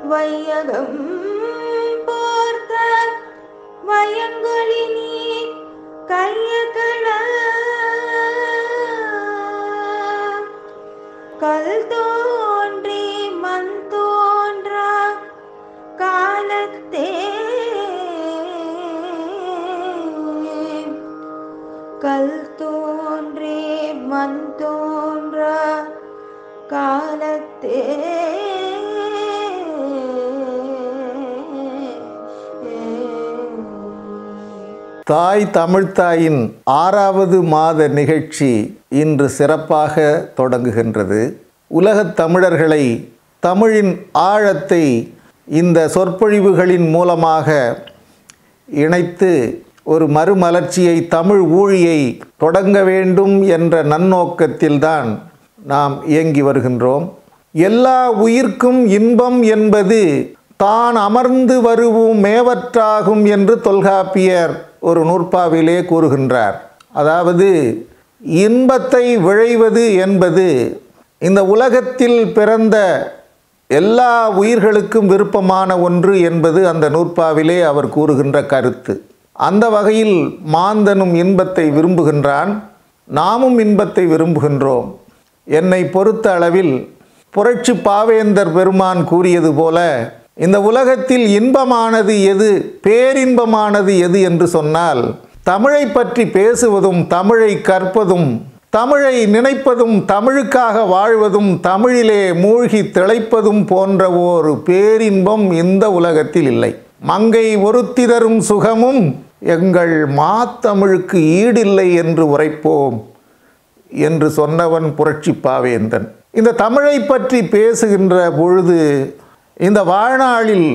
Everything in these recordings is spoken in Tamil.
வையகம் பார்த்த வயங்களினி கையகள கல் தோன்றி மண் தோன்றா காலத்தே கல் தோன்றி மண் தோன்றா காலத்தே தாய் தமிழ்த்தாயின் ஆறாவது மாத நிகழ்ச்சி இன்று சிறப்பாக தொடங்குகின்றது உலகத் தமிழர்களை தமிழின் ஆழத்தை இந்த சொற்பொழிவுகளின் மூலமாக இணைத்து ஒரு மறுமலர்ச்சியை தமிழ் ஊழியை தொடங்க வேண்டும் என்ற நன்னோக்கத்தில்தான் நாம் இயங்கி வருகின்றோம் எல்லா உயிர்க்கும் இன்பம் என்பது தான் அமர்ந்து வருவோம் மேவற்றாகும் என்று தொல்காப்பியர் ஒரு நூற்பாவிலே கூறுகின்றார் அதாவது இன்பத்தை விழைவது என்பது இந்த உலகத்தில் பிறந்த எல்லா உயிர்களுக்கும் விருப்பமான ஒன்று என்பது அந்த நூற்பாவிலே அவர் கூறுகின்ற கருத்து அந்த வகையில் மாந்தனும் இன்பத்தை விரும்புகின்றான் நாமும் இன்பத்தை விரும்புகின்றோம் என்னை பொறுத்த அளவில் புரட்சி பாவேந்தர் பெருமான் கூறியது போல இந்த உலகத்தில் இன்பமானது எது பேரின்பமானது எது என்று சொன்னால் தமிழை பற்றி பேசுவதும் தமிழை கற்பதும் தமிழை நினைப்பதும் தமிழுக்காக வாழ்வதும் தமிழிலே மூழ்கி திளைப்பதும் போன்ற ஒரு பேரின்பம் இந்த உலகத்தில் இல்லை மங்கை ஒருத்தி தரும் சுகமும் எங்கள் மாத்தமிழுக்கு ஈடில்லை என்று உரைப்போம் என்று சொன்னவன் புரட்சி பாவேந்தன் இந்த தமிழை பற்றி பேசுகின்ற பொழுது இந்த வாழ்நாளில்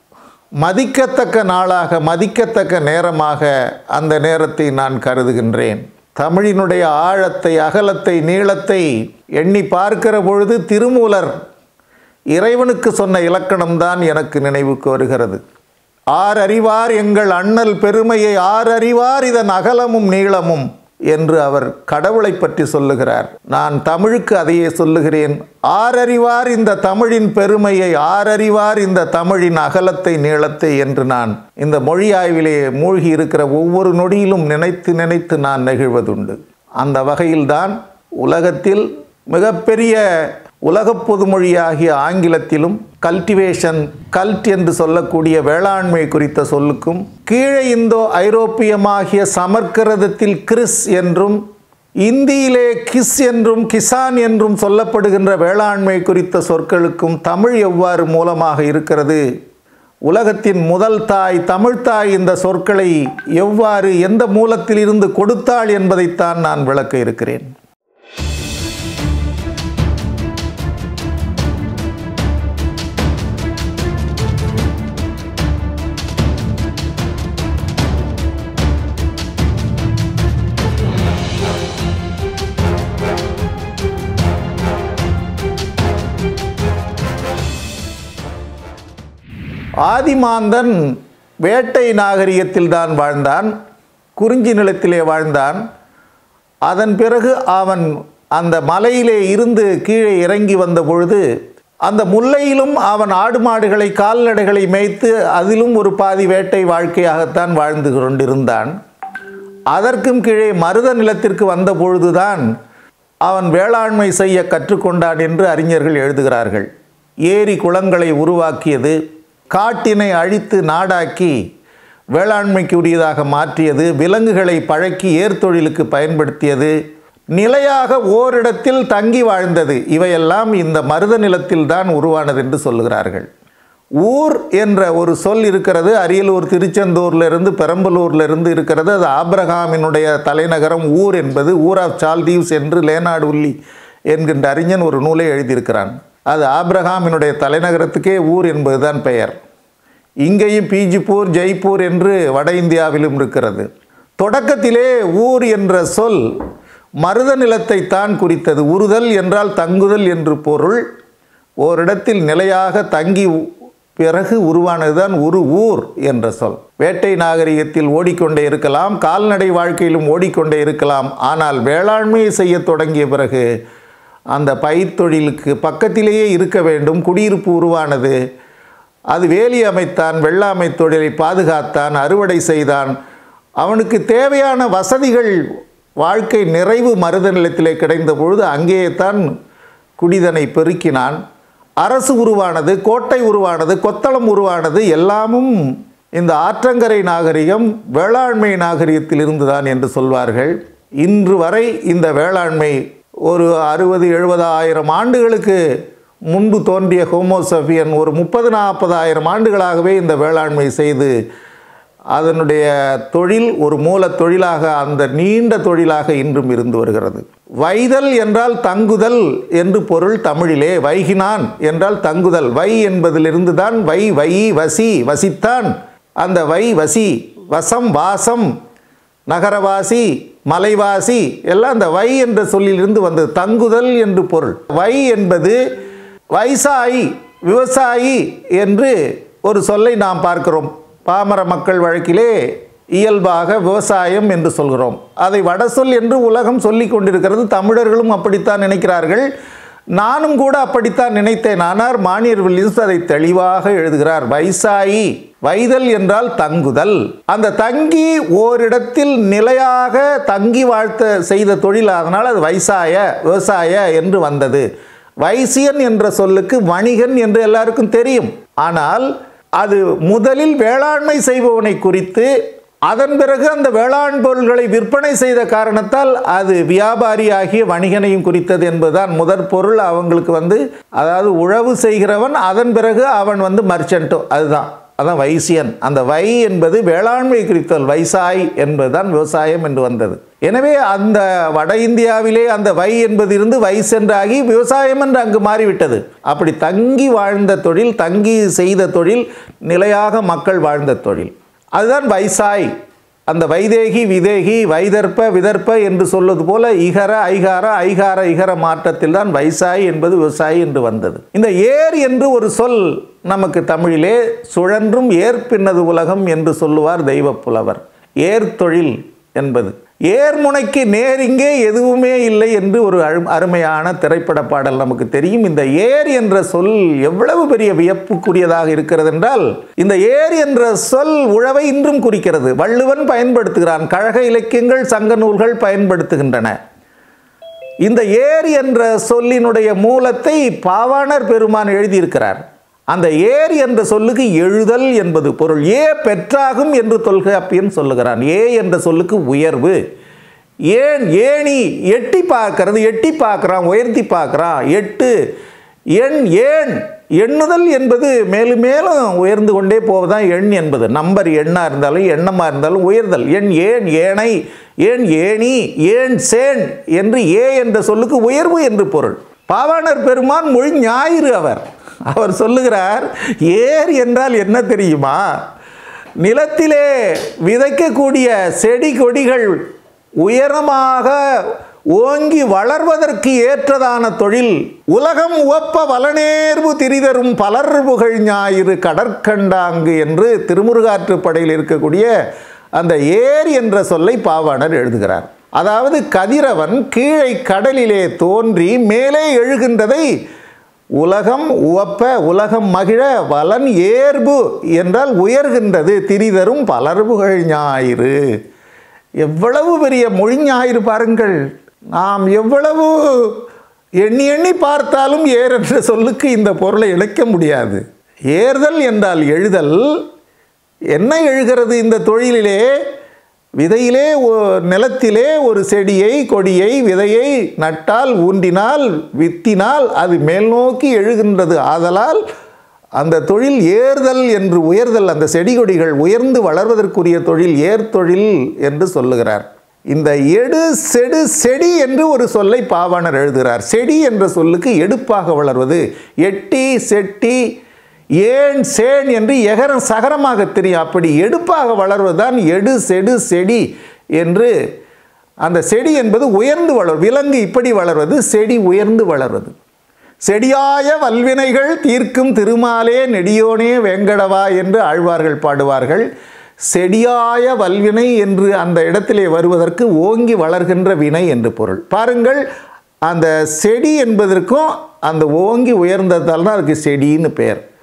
மதிக்கத்தக்க நாளாக மதிக்கத்தக்க நேரமாக அந்த நேரத்தை நான் கருதுகின்றேன் தமிழினுடைய ஆழத்தை அகலத்தை நீளத்தை எண்ணி பார்க்கிற பொழுது திருமூலர் இறைவனுக்கு சொன்ன இலக்கணம்தான் எனக்கு நினைவுக்கு வருகிறது ஆர் அறிவார் எங்கள் அண்ணல் பெருமையை ஆர் அறிவார் இதன் அகலமும் நீளமும் என்று அவர் கடவுளை பற்றி சொல்லுகிறார் நான் தமிழுக்கு அதையே சொல்லுகிறேன் ஆரறிவார் இந்த தமிழின் பெருமையை ஆரறிவார் இந்த தமிழின் அகலத்தை நீளத்தை என்று நான் இந்த மொழி ஆய்விலே மூழ்கி இருக்கிற ஒவ்வொரு நொடியிலும் நினைத்து நினைத்து நான் நெகிழ்வதுண்டு அந்த வகையில்தான் உலகத்தில் மிகப்பெரிய உலகப் பொதுமொழியாகிய ஆங்கிலத்திலும் கல்டிவேஷன் கல்ட் என்று சொல்லக்கூடிய வேளாண்மை குறித்த சொல்லுக்கும் கீழே இந்தோ ஐரோப்பியமாகிய சமற்கிருதத்தில் கிறிஸ் என்றும் இந்தியிலே கிஸ் என்றும் கிசான் என்றும் சொல்லப்படுகின்ற வேளாண்மை குறித்த சொற்களுக்கும் தமிழ் எவ்வாறு மூலமாக இருக்கிறது உலகத்தின் முதல் தாய் தமிழ்த்தாய் இந்த சொற்களை எவ்வாறு எந்த மூலத்திலிருந்து கொடுத்தாள் என்பதைத்தான் நான் விளக்க இருக்கிறேன் ஆதிமாந்தன் வேட்டை நாகரிகத்தில் தான் வாழ்ந்தான் குறிஞ்சி நிலத்திலே வாழ்ந்தான் அதன் பிறகு அவன் அந்த மலையிலே இருந்து கீழே இறங்கி வந்த பொழுது அந்த முல்லையிலும் அவன் ஆடு மாடுகளை கால்நடைகளை மேய்த்து அதிலும் ஒரு பாதி வேட்டை வாழ்க்கையாகத்தான் வாழ்ந்து கொண்டிருந்தான் அதற்கும் கீழே மருத நிலத்திற்கு வந்த பொழுதுதான் அவன் வேளாண்மை செய்ய கற்றுக்கொண்டான் என்று அறிஞர்கள் எழுதுகிறார்கள் ஏரி குளங்களை உருவாக்கியது காட்டினை அழித்து நாடாக்கி வேளாண்மைக்கு உரியதாக மாற்றியது விலங்குகளை பழக்கி ஏர்தொழிலுக்கு பயன்படுத்தியது நிலையாக ஓரிடத்தில் தங்கி வாழ்ந்தது இவையெல்லாம் இந்த மருத நிலத்தில் தான் உருவானது என்று சொல்லுகிறார்கள் ஊர் என்ற ஒரு சொல் இருக்கிறது அரியலூர் திருச்செந்தூர்லேருந்து பெரம்பலூர்லேருந்து இருக்கிறது அது ஆப்ரஹாமினுடைய தலைநகரம் ஊர் என்பது ஊர் ஆஃப் சால்தீவ்ஸ் என்று லேனாடு உள்ளி என்கின்ற அறிஞன் ஒரு நூலை எழுதியிருக்கிறான் அது ஆப்ரஹாமினுடைய தலைநகரத்துக்கே ஊர் என்பதுதான் பெயர் இங்கேயும் பீஜிப்பூர் ஜெய்ப்பூர் என்று வட இந்தியாவிலும் இருக்கிறது தொடக்கத்திலே ஊர் என்ற சொல் மருத நிலத்தை தான் குறித்தது உறுதல் என்றால் தங்குதல் என்று பொருள் ஓரிடத்தில் நிலையாக தங்கி பிறகு உருவானதுதான் ஒரு ஊர் என்ற சொல் வேட்டை நாகரிகத்தில் ஓடிக்கொண்டே இருக்கலாம் கால்நடை வாழ்க்கையிலும் ஓடிக்கொண்டே இருக்கலாம் ஆனால் வேளாண்மையை செய்ய தொடங்கிய பிறகு அந்த பயிர் தொழிலுக்கு பக்கத்திலேயே இருக்க வேண்டும் குடியிருப்பு உருவானது அது வேலி அமைத்தான் வெள்ளாமை தொழிலை பாதுகாத்தான் அறுவடை செய்தான் அவனுக்கு தேவையான வசதிகள் வாழ்க்கை நிறைவு மருத நிலத்திலே கிடைந்த பொழுது அங்கேயே தான் குடிதனை பெருக்கினான் அரசு உருவானது கோட்டை உருவானது கொத்தளம் உருவானது எல்லாமும் இந்த ஆற்றங்கரை நாகரிகம் வேளாண்மை நாகரிகத்தில் இருந்துதான் என்று சொல்வார்கள் இன்று வரை இந்த வேளாண்மை ஒரு அறுபது எழுபதாயிரம் ஆண்டுகளுக்கு முன்பு தோன்றிய ஹோமோசபியன் ஒரு முப்பது நாற்பதாயிரம் ஆண்டுகளாகவே இந்த வேளாண்மை செய்து அதனுடைய தொழில் ஒரு மூலத் தொழிலாக அந்த நீண்ட தொழிலாக இன்றும் இருந்து வருகிறது வைதல் என்றால் தங்குதல் என்று பொருள் தமிழிலே வைகினான் என்றால் தங்குதல் வை என்பதிலிருந்து தான் வை வை வசி வசித்தான் அந்த வை வசி வசம் வாசம் நகரவாசி மலைவாசி எல்லாம் அந்த வை என்ற சொல்லிலிருந்து வந்தது தங்குதல் என்று பொருள் வை என்பது வைசாயி விவசாயி என்று ஒரு சொல்லை நாம் பார்க்கிறோம் பாமர மக்கள் வழக்கிலே இயல்பாக விவசாயம் என்று சொல்கிறோம் அதை வடசொல் என்று உலகம் சொல்லிக் கொண்டிருக்கிறது தமிழர்களும் அப்படித்தான் நினைக்கிறார்கள் நானும் கூட அப்படித்தான் நினைத்தேன் ஆனால் மானியர் வில்லியம்ஸ் அதை தெளிவாக எழுதுகிறார் வைசாயி வைதல் என்றால் தங்குதல் அந்த தங்கி ஓரிடத்தில் நிலையாக தங்கி வாழ்த்த செய்த தொழில் அதனால் அது வைசாய விவசாய என்று வந்தது வைசியன் என்ற சொல்லுக்கு வணிகன் என்று எல்லாருக்கும் தெரியும் ஆனால் அது முதலில் வேளாண்மை செய்பவனை குறித்து அதன் பிறகு அந்த வேளாண் பொருள்களை விற்பனை செய்த காரணத்தால் அது வியாபாரியாகிய வணிகனையும் குறித்தது என்பதுதான் முதற் பொருள் அவங்களுக்கு வந்து அதாவது உழவு செய்கிறவன் அதன் பிறகு அவன் வந்து மர்ச்சன்ட்டோ அதுதான் அதான் வைசியன் அந்த வை என்பது வேளாண்மை குறித்தல் வைசாய் என்பதுதான் விவசாயம் என்று வந்தது எனவே அந்த வட இந்தியாவிலே அந்த வை என்பது இருந்து வைசென்றாகி விவசாயம் என்று அங்கு மாறிவிட்டது அப்படி தங்கி வாழ்ந்த தொழில் தங்கி செய்த தொழில் நிலையாக மக்கள் வாழ்ந்த தொழில் அதுதான் வைசாய் அந்த வைதேகி விதேகி வைதர்ப்ப விதர்ப்ப என்று சொல்வது போல இகர ஐகார ஐகார இகர மாற்றத்தில் தான் வைசாய் என்பது விவசாயி என்று வந்தது இந்த ஏர் என்று ஒரு சொல் நமக்கு தமிழிலே சுழன்றும் ஏற்பின்னது உலகம் என்று சொல்லுவார் தெய்வப் புலவர் ஏர் தொழில் என்பது ஏர்முனைக்கு நேரிங்கே எதுவுமே இல்லை என்று ஒரு அரு- அருமையான திரைப்பட பாடல் நமக்கு தெரியும் இந்த ஏர் என்ற சொல் எவ்வளவு பெரிய வியப்புக்குரியதாக இருக்கிறது என்றால் இந்த ஏர் என்ற சொல் உழவை இன்றும் குறிக்கிறது வள்ளுவன் பயன்படுத்துகிறான் கழக இலக்கியங்கள் சங்க நூல்கள் பயன்படுத்துகின்றன இந்த ஏர் என்ற சொல்லினுடைய மூலத்தை பாவாணர் பெருமான் எழுதியிருக்கிறார் அந்த ஏர் என்ற சொல்லுக்கு எழுதல் என்பது பொருள் ஏ பெற்றாகும் என்று தொல்காப்பியன் சொல்லுகிறான் ஏ என்ற சொல்லுக்கு உயர்வு ஏன் ஏணி எட்டி பார்க்கறது எட்டி பார்க்குறான் உயர்த்தி பார்க்குறான் எட்டு எண் ஏன் எண்ணுதல் என்பது மேலும் மேலும் உயர்ந்து கொண்டே போவதுதான் எண் என்பது நம்பர் எண்ணாக இருந்தாலும் எண்ணமாக இருந்தாலும் உயர்தல் எண் ஏன் ஏனை ஏன் ஏணி ஏன் சேன் என்று ஏ என்ற சொல்லுக்கு உயர்வு என்று பொருள் பாவாணர் பெருமான் மொழி ஞாயிறு அவர் அவர் சொல்லுகிறார் ஏர் என்றால் என்ன தெரியுமா நிலத்திலே விதைக்கக்கூடிய செடி கொடிகள் உயரமாக ஓங்கி வளர்வதற்கு ஏற்றதான தொழில் உலகம் உவப்ப வளநேர்வு திரிதரும் பலர் புகழ் ஞாயிறு கடற்கண்டாங்கு என்று திருமுருகாற்றுப்படையில் இருக்கக்கூடிய அந்த ஏர் என்ற சொல்லை பாவாணர் எழுதுகிறார் அதாவது கதிரவன் கீழே கடலிலே தோன்றி மேலே எழுகின்றதை உலகம் உவப்ப உலகம் மகிழ வலன் ஏர்பு என்றால் உயர்கின்றது திரிதரும் பலர்புகழ் ஞாயிறு எவ்வளவு பெரிய மொழி ஞாயிறு பாருங்கள் நாம் எவ்வளவு எண்ணி எண்ணி பார்த்தாலும் ஏர் என்ற சொல்லுக்கு இந்த பொருளை இழைக்க முடியாது ஏறுதல் என்றால் எழுதல் என்ன எழுகிறது இந்த தொழிலிலே விதையிலே ஒ- நிலத்திலே ஒரு செடியை கொடியை விதையை நட்டால் ஊன்றினால் வித்தினால் அது மேல் நோக்கி எழுகின்றது ஆதலால் அந்த தொழில் ஏறுதல் என்று உயர்தல் அந்த செடி கொடிகள் உயர்ந்து வளர்வதற்குரிய தொழில் ஏர் தொழில் என்று சொல்லுகிறார் இந்த எடு செடு செடி என்று ஒரு சொல்லை பாவாணர் எழுதுகிறார் செடி என்ற சொல்லுக்கு எடுப்பாக வளர்வது எட்டி செட்டி ஏன் சேன் என்று எகரம் சகரமாக தெரியும் அப்படி எடுப்பாக வளர்வதுதான் எடு செடு செடி என்று அந்த செடி என்பது உயர்ந்து வளர் விலங்கு இப்படி வளர்வது செடி உயர்ந்து வளர்வது செடியாய வல்வினைகள் தீர்க்கும் திருமாலே நெடியோனே வேங்கடவா என்று ஆழ்வார்கள் பாடுவார்கள் செடியாய வல்வினை என்று அந்த இடத்திலே வருவதற்கு ஓங்கி வளர்கின்ற வினை என்று பொருள் பாருங்கள் அந்த செடி என்பதற்கும் அந்த ஓங்கி உயர்ந்ததால் தான் அதுக்கு செடின்னு பெயர்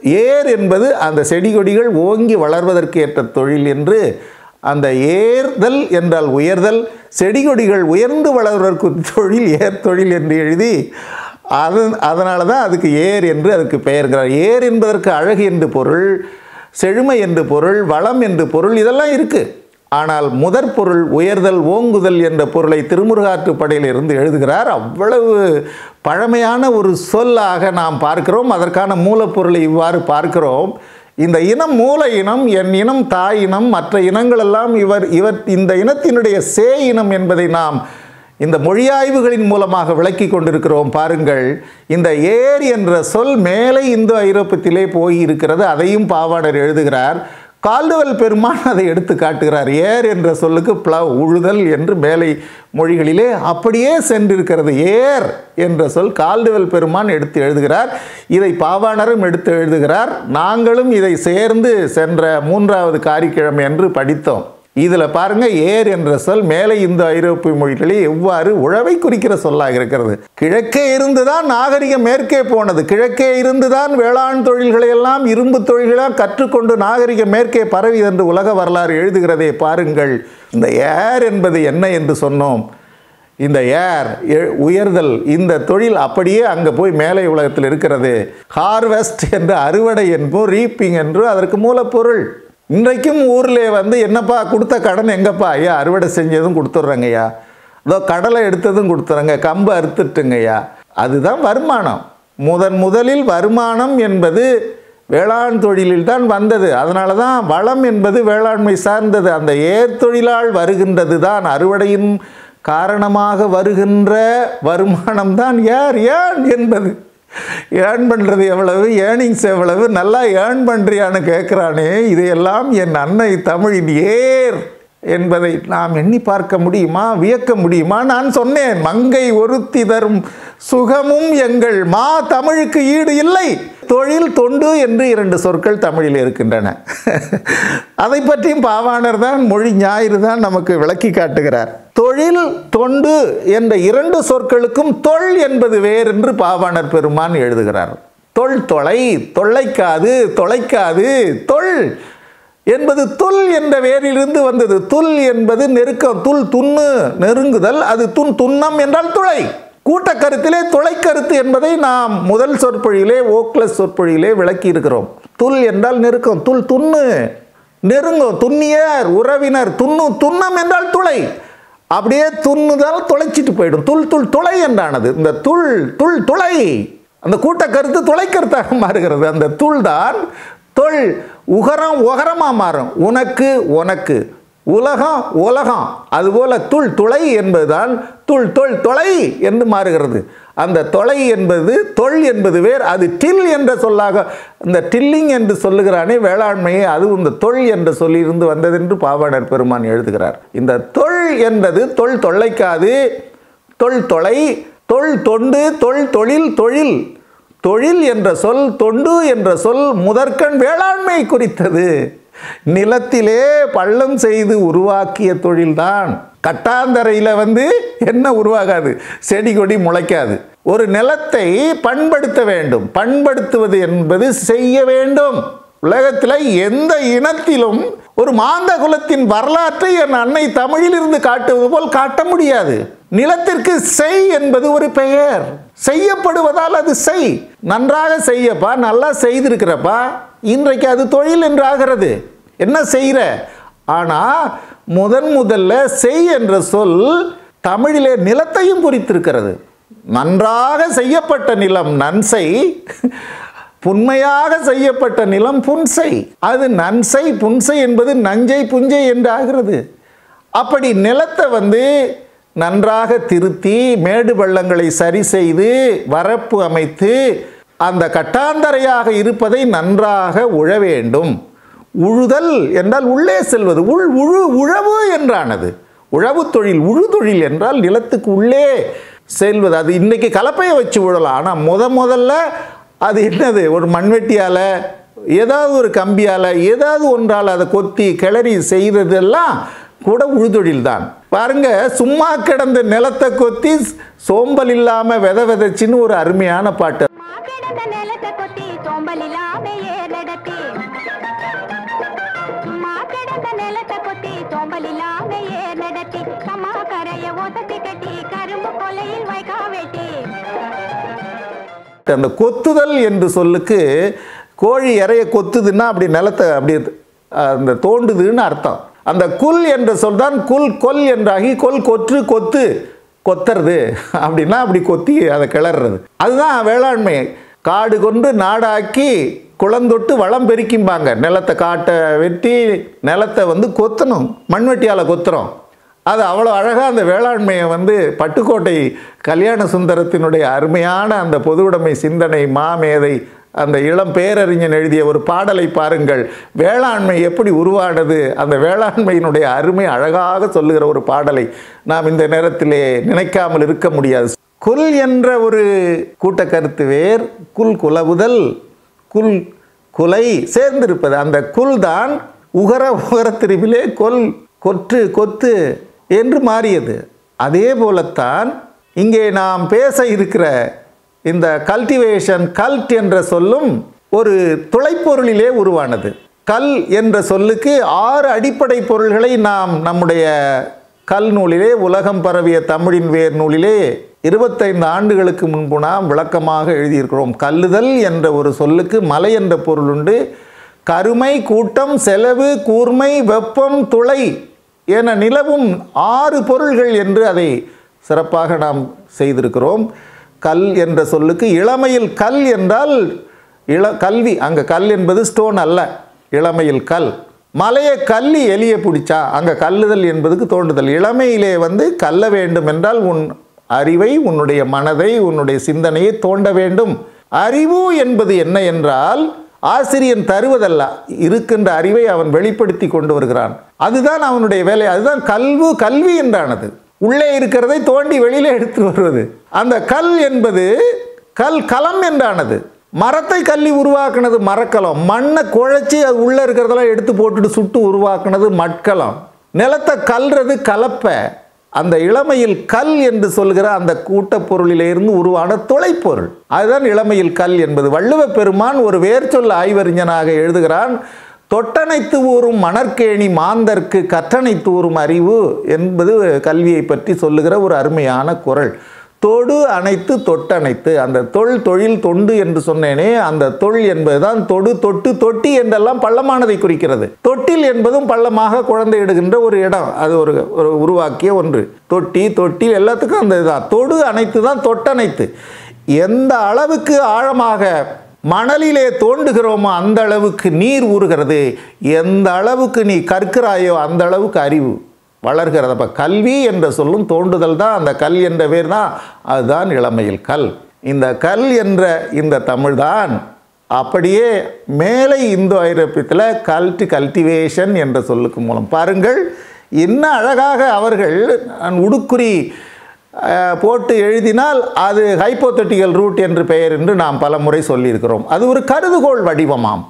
ஏர் என்பது அந்த செடி கொடிகள் ஓங்கி வளர்வதற்கு ஏற்ற தொழில் என்று அந்த ஏர்தல் என்றால் உயர்தல் செடி கொடிகள் உயர்ந்து வளர்வதற்கு தொழில் ஏர் தொழில் என்று எழுதி அது அதனால தான் அதுக்கு ஏர் என்று அதுக்கு பெயர்கிறார் ஏர் என்பதற்கு அழகு என்று பொருள் செழுமை என்று பொருள் வளம் என்று பொருள் இதெல்லாம் இருக்குது ஆனால் முதற் பொருள் உயர்தல் ஓங்குதல் என்ற பொருளை திருமுருகாற்றுப்படையில் இருந்து எழுதுகிறார் அவ்வளவு பழமையான ஒரு சொல்லாக நாம் பார்க்கிறோம் அதற்கான மூலப்பொருளை இவ்வாறு பார்க்கிறோம் இந்த இனம் மூல இனம் என் இனம் தாய் இனம் மற்ற இனங்களெல்லாம் இவர் இவர் இந்த இனத்தினுடைய சே இனம் என்பதை நாம் இந்த மொழியாய்வுகளின் மூலமாக விளக்கி கொண்டிருக்கிறோம் பாருங்கள் இந்த ஏர் என்ற சொல் மேலே இந்தோ ஐரோப்பத்திலே போய் இருக்கிறது அதையும் பாவாணர் எழுதுகிறார் கால்டுவல் பெருமான் அதை எடுத்து காட்டுகிறார் ஏர் என்ற சொல்லுக்கு ப்ளவ் உழுதல் என்று மேலை மொழிகளிலே அப்படியே சென்றிருக்கிறது ஏர் என்ற சொல் கால்டுவல் பெருமான் எடுத்து எழுதுகிறார் இதை பாவாணரும் எடுத்து எழுதுகிறார் நாங்களும் இதை சேர்ந்து சென்ற மூன்றாவது காரிக்கிழமை என்று படித்தோம் இதில் பாருங்க ஏர் என்ற சொல் மேலே இந்த ஐரோப்பிய மொழிகளில் எவ்வாறு உழவை குறிக்கிற சொல்லாக இருக்கிறது கிழக்கே இருந்துதான் நாகரிகம் மேற்கே போனது கிழக்கே இருந்துதான் வேளாண் தொழில்களை எல்லாம் இரும்பு தொழில்களாக கற்றுக்கொண்டு நாகரிகம் மேற்கே பரவி என்று உலக வரலாறு எழுதுகிறதே பாருங்கள் இந்த ஏர் என்பது என்ன என்று சொன்னோம் இந்த ஏர் எ- உயர்தல் இந்த தொழில் அப்படியே அங்கே போய் மேலை உலகத்தில் இருக்கிறது ஹார்வெஸ்ட் என்று அறுவடை என்போம் ரீப்பிங் என்று அதற்கு மூலப்பொருள் இன்றைக்கும் ஊரில் வந்து என்னப்பா கொடுத்த கடன் எங்கப்பா ஐயா அறுவடை செஞ்சதும் கொடுத்துட்றேங்கய்யா இதோ கடலை எடுத்ததும் கொடுத்துறேங்க கம்பு அறுத்துட்டுங்கய்யா அதுதான் வருமானம் முதன் முதலில் வருமானம் என்பது வேளாண் தொழிலில் தான் வந்தது அதனால தான் வளம் என்பது வேளாண்மை சார்ந்தது அந்த ஏர் தொழிலால் வருகின்றது தான் அறுவடையின் காரணமாக வருகின்ற வருமானம் தான் யார் ஏன் என்பது ஏர்ன் பண்ணுறது எவ்வளவு ஏர்னிங்ஸ் எவ்வளவு நல்லா ஏர்ன் பண்ணுறியான்னு கேட்குறானே இதையெல்லாம் என் அன்னை தமிழின் ஏர் என்பதை நாம் எண்ணி பார்க்க முடியுமா வியக்க முடியுமா நான் சொன்னேன் மங்கை ஒருத்தி தரும் சுகமும் எங்கள் மா தமிழுக்கு ஈடு இல்லை தொழில் தொண்டு என்று இரண்டு சொற்கள் தமிழில் இருக்கின்றன அதை பற்றியும் பாவாணர் தான் மொழி ஞாயிறு தான் நமக்கு விளக்கி காட்டுகிறார் தொழில் தொண்டு என்ற இரண்டு சொற்களுக்கும் தொல் என்பது வேறென்று பாவாணர் பெருமான் எழுதுகிறார் தொல் தொலை தொல்லைக்காது தொலைக்காது தொல் என்பது துல் என்ற வேரிலிருந்து வந்தது துல் என்பது நெருக்கம் துல் துண்ணு நெருங்குதல் அது துன் துன்னம் என்றால் துளை கூட்டக்கருத்திலே துளைக்கருத்து என்பதை நாம் முதல் சொற்பொழியிலே ஓக்லஸ் சொற்பொழியிலே விளக்கி இருக்கிறோம் துல் என்றால் நெருக்கம் துல் துண்ணு நெருங்கும் துண்ணியர் உறவினர் துண்ணு துன்னம் என்றால் துளை அப்படியே துண்ணுதால் துளைச்சிட்டு போயிடும் துள் துள் துளை என்றானது இந்த துள் துள் துளை அந்த கூட்டக்கருத்து துளைக்கருத்தாக மாறுகிறது அந்த துள் தான் தொல் உகரம் உகரமாக மாறும் உனக்கு உனக்கு உலகம் உலகம் அதுபோல துள் துளை என்பதுதான் துள் தொல் தொலை என்று மாறுகிறது அந்த தொலை என்பது தொல் என்பது வேர் அது டில் என்ற சொல்லாக இந்த டில்லிங் என்று சொல்லுகிறானே வேளாண்மையை அது இந்த தொல் என்ற சொல்லியிருந்து வந்தது என்று பாவாணர் பெருமான் எழுதுகிறார் இந்த தொல் என்பது தொல் தொல்லைக்காது தொல் தொலை தொல் தொண்டு தொல் தொழில் தொழில் தொழில் என்ற சொல் தொண்டு என்ற சொல் முதற்கண் வேளாண்மை குறித்தது நிலத்திலே பள்ளம் செய்து உருவாக்கிய தொழில்தான் கட்டாந்தரையில் வந்து என்ன உருவாகாது செடி கொடி முளைக்காது ஒரு நிலத்தை பண்படுத்த வேண்டும் பண்படுத்துவது என்பது செய்ய வேண்டும் உலகத்தில் எந்த இனத்திலும் ஒரு மாந்த குலத்தின் வரலாற்றை என் அன்னை தமிழிலிருந்து காட்டுவது போல் காட்ட முடியாது நிலத்திற்கு செய் என்பது ஒரு பெயர் செய்யப்படுவதால் அது செய் நன்றாக செய்யப்பா நல்லா செய்திருக்கிறப்பா இன்றைக்கு அது தொழில் என்று ஆகிறது என்ன செய்கிற ஆனால் முதன் முதல்ல செய் என்ற சொல் தமிழிலே நிலத்தையும் குறித்திருக்கிறது நன்றாக செய்யப்பட்ட நிலம் நன்சை புண்மையாக செய்யப்பட்ட நிலம் புன்சை அது நன்சை புன்சை என்பது நஞ்சை புஞ்சை என்று ஆகிறது அப்படி நிலத்தை வந்து நன்றாக திருத்தி மேடு பள்ளங்களை சரி செய்து வரப்பு அமைத்து அந்த கட்டாந்தரையாக இருப்பதை நன்றாக உழ வேண்டும் உழுதல் என்றால் உள்ளே செல்வது உள் உழு உழவு என்றானது உழவு தொழில் உழு தொழில் என்றால் நிலத்துக்கு உள்ளே செல்வது அது இன்னைக்கு கலப்பையை வச்சு உழலாம் ஆனால் முத முதல்ல அது என்னது ஒரு மண்வெட்டியால் ஏதாவது ஒரு கம்பியால் ஏதாவது ஒன்றால் அதை கொத்தி கிளறி செய்கிறதெல்லாம் கூட உழுதொழில் தான் பாருங்க சும்மா கிடந்த நிலத்தை கொத்தி சோம்பல் இல்லாமல் வித விதைச்சின்னு ஒரு அருமையான பாட்டு மாக்கிடந்த நிலத்தை கொத்தி சோம்பல் இல்லாம ஏர் நடத்தி சும்மா கிடந்த நிலத்தை கொத்தி சோம்பல் இல்லாம ஏர் நடத்தி கம்மா கரைய ஒதத்தி கட்டி கரும்பு கொலையில் வைக்கா வெட்டி அந்த கொத்துதல் என்று சொல்லுக்கு கோழி இறைய கொத்துதுன்னா அப்படி நிலத்தை அப்படி அந்த தோண்டுதுன்னு அர்த்தம் அந்த குல் என்ற சொல் தான் குல் கொல் என்றாகி கொல் கொற்று கொத்து கொத்துறது அப்படின்னா அப்படி கொத்தி அதை கிளறது அதுதான் வேளாண்மை காடு கொண்டு நாடாக்கி குளந்தொட்டு வளம் பெருக்கிம்பாங்க நிலத்தை காட்டை வெட்டி நிலத்தை வந்து கொத்தணும் மண்வெட்டியால் கொத்துறோம் அது அவ்வளோ அழகாக அந்த வேளாண்மையை வந்து பட்டுக்கோட்டை கல்யாண சுந்தரத்தினுடைய அருமையான அந்த பொதுவுடைமை சிந்தனை மாமேதை அந்த இளம் பேரறிஞன் எழுதிய ஒரு பாடலை பாருங்கள் வேளாண்மை எப்படி உருவானது அந்த வேளாண்மையினுடைய அருமை அழகாக சொல்லுகிற ஒரு பாடலை நாம் இந்த நேரத்திலே நினைக்காமல் இருக்க முடியாது குல் என்ற ஒரு கூட்ட கருத்து வேர் குல் குலவுதல் குல் குலை சேர்ந்திருப்பது அந்த குல் தான் உகர உகர திருவிலே கொல் கொற்று கொத்து என்று மாறியது அதே போலத்தான் இங்கே நாம் பேச இருக்கிற இந்த கல்டிவேஷன் கல்ட் என்ற சொல்லும் ஒரு துளைப்பொருளிலே உருவானது கல் என்ற சொல்லுக்கு ஆறு அடிப்படை பொருள்களை நாம் நம்முடைய கல் நூலிலே உலகம் பரவிய தமிழின் வேர் நூலிலே இருபத்தைந்து ஆண்டுகளுக்கு முன்பு நாம் விளக்கமாக எழுதியிருக்கிறோம் கல்லுதல் என்ற ஒரு சொல்லுக்கு மலை என்ற பொருள் உண்டு கருமை கூட்டம் செலவு கூர்மை வெப்பம் துளை என நிலவும் ஆறு பொருள்கள் என்று அதை சிறப்பாக நாம் செய்திருக்கிறோம் கல் என்ற சொல்லுக்கு இளமையில் கல் என்றால் இள கல்வி அங்கே கல் என்பது ஸ்டோன் அல்ல இளமையில் கல் மலையை கல்லி எலியை பிடிச்சா அங்கே கல்லுதல் என்பதுக்கு தோன்றுதல் இளமையிலே வந்து கல்ல வேண்டும் என்றால் உன் அறிவை உன்னுடைய மனதை உன்னுடைய சிந்தனையை தோண்ட வேண்டும் அறிவு என்பது என்ன என்றால் ஆசிரியன் தருவதல்ல இருக்கின்ற அறிவை அவன் வெளிப்படுத்தி கொண்டு வருகிறான் அதுதான் அவனுடைய வேலை அதுதான் கல்வு கல்வி என்றானது உள்ளே இருக்கிறதை தோண்டி வெளியில எடுத்து வருவது அந்த கல் என்பது கல் களம் என்றானது மரத்தை கல்லி உருவாக்குனது மரக்கலம் மண்ணை குழைச்சி அது உள்ளே இருக்கிறதெல்லாம் எடுத்து போட்டுட்டு சுட்டு உருவாக்குனது மட்கலம் நிலத்தை கல்றது கலப்பை அந்த இளமையில் கல் என்று சொல்கிற அந்த கூட்டப்பொருளிலிருந்து உருவான துளைப்பொருள் அதுதான் இளமையில் கல் என்பது வள்ளுவ பெருமான் ஒரு வேர்ச்சொல் ஆய்வறிஞனாக எழுதுகிறான் தொட்டனைத்து ஊறும் மணற்கேணி மாந்தர்க்கு கற்றனைத்து ஊறும் அறிவு என்பது கல்வியை பற்றி சொல்லுகிற ஒரு அருமையான குரல் தொடு அனைத்து தொட்டணைத்து அந்த தொல் தொழில் தொண்டு என்று சொன்னேனே அந்த தொல் என்பதுதான் தொடு தொட்டு தொட்டி என்றெல்லாம் பள்ளமானதை குறிக்கிறது தொட்டில் என்பதும் பள்ளமாக குழந்தை இடுகின்ற ஒரு இடம் அது ஒரு ஒரு உருவாக்கிய ஒன்று தொட்டி தொட்டில் எல்லாத்துக்கும் அந்த இதுதான் தொடு அனைத்து தான் தொட்டணைத்து எந்த அளவுக்கு ஆழமாக மணலிலே தோண்டுகிறோமோ அந்த அளவுக்கு நீர் ஊறுகிறது எந்த அளவுக்கு நீ கற்கிறாயோ அந்த அளவுக்கு அறிவு வளர்கிறது அப்போ கல்வி என்ற சொல்லும் தோண்டுதல் தான் அந்த கல் என்ற பேர் தான் அதுதான் இளமையில் கல் இந்த கல் என்ற இந்த தமிழ் தான் அப்படியே மேலை இந்தோ ஐரோப்பியத்தில் கல்ட் கல்டிவேஷன் என்ற சொல்லுக்கு மூலம் பாருங்கள் என்ன அழகாக அவர்கள் நான் உடுக்குறி அஹ், போட்டு எழுதினால் அது ஹைப்போத்தட்டிக்கல் ரூட் என்று பெயர் என்று நாம் பல முறை சொல்லியிருக்கிறோம் அது ஒரு கருதுகோள் வடிவமாம்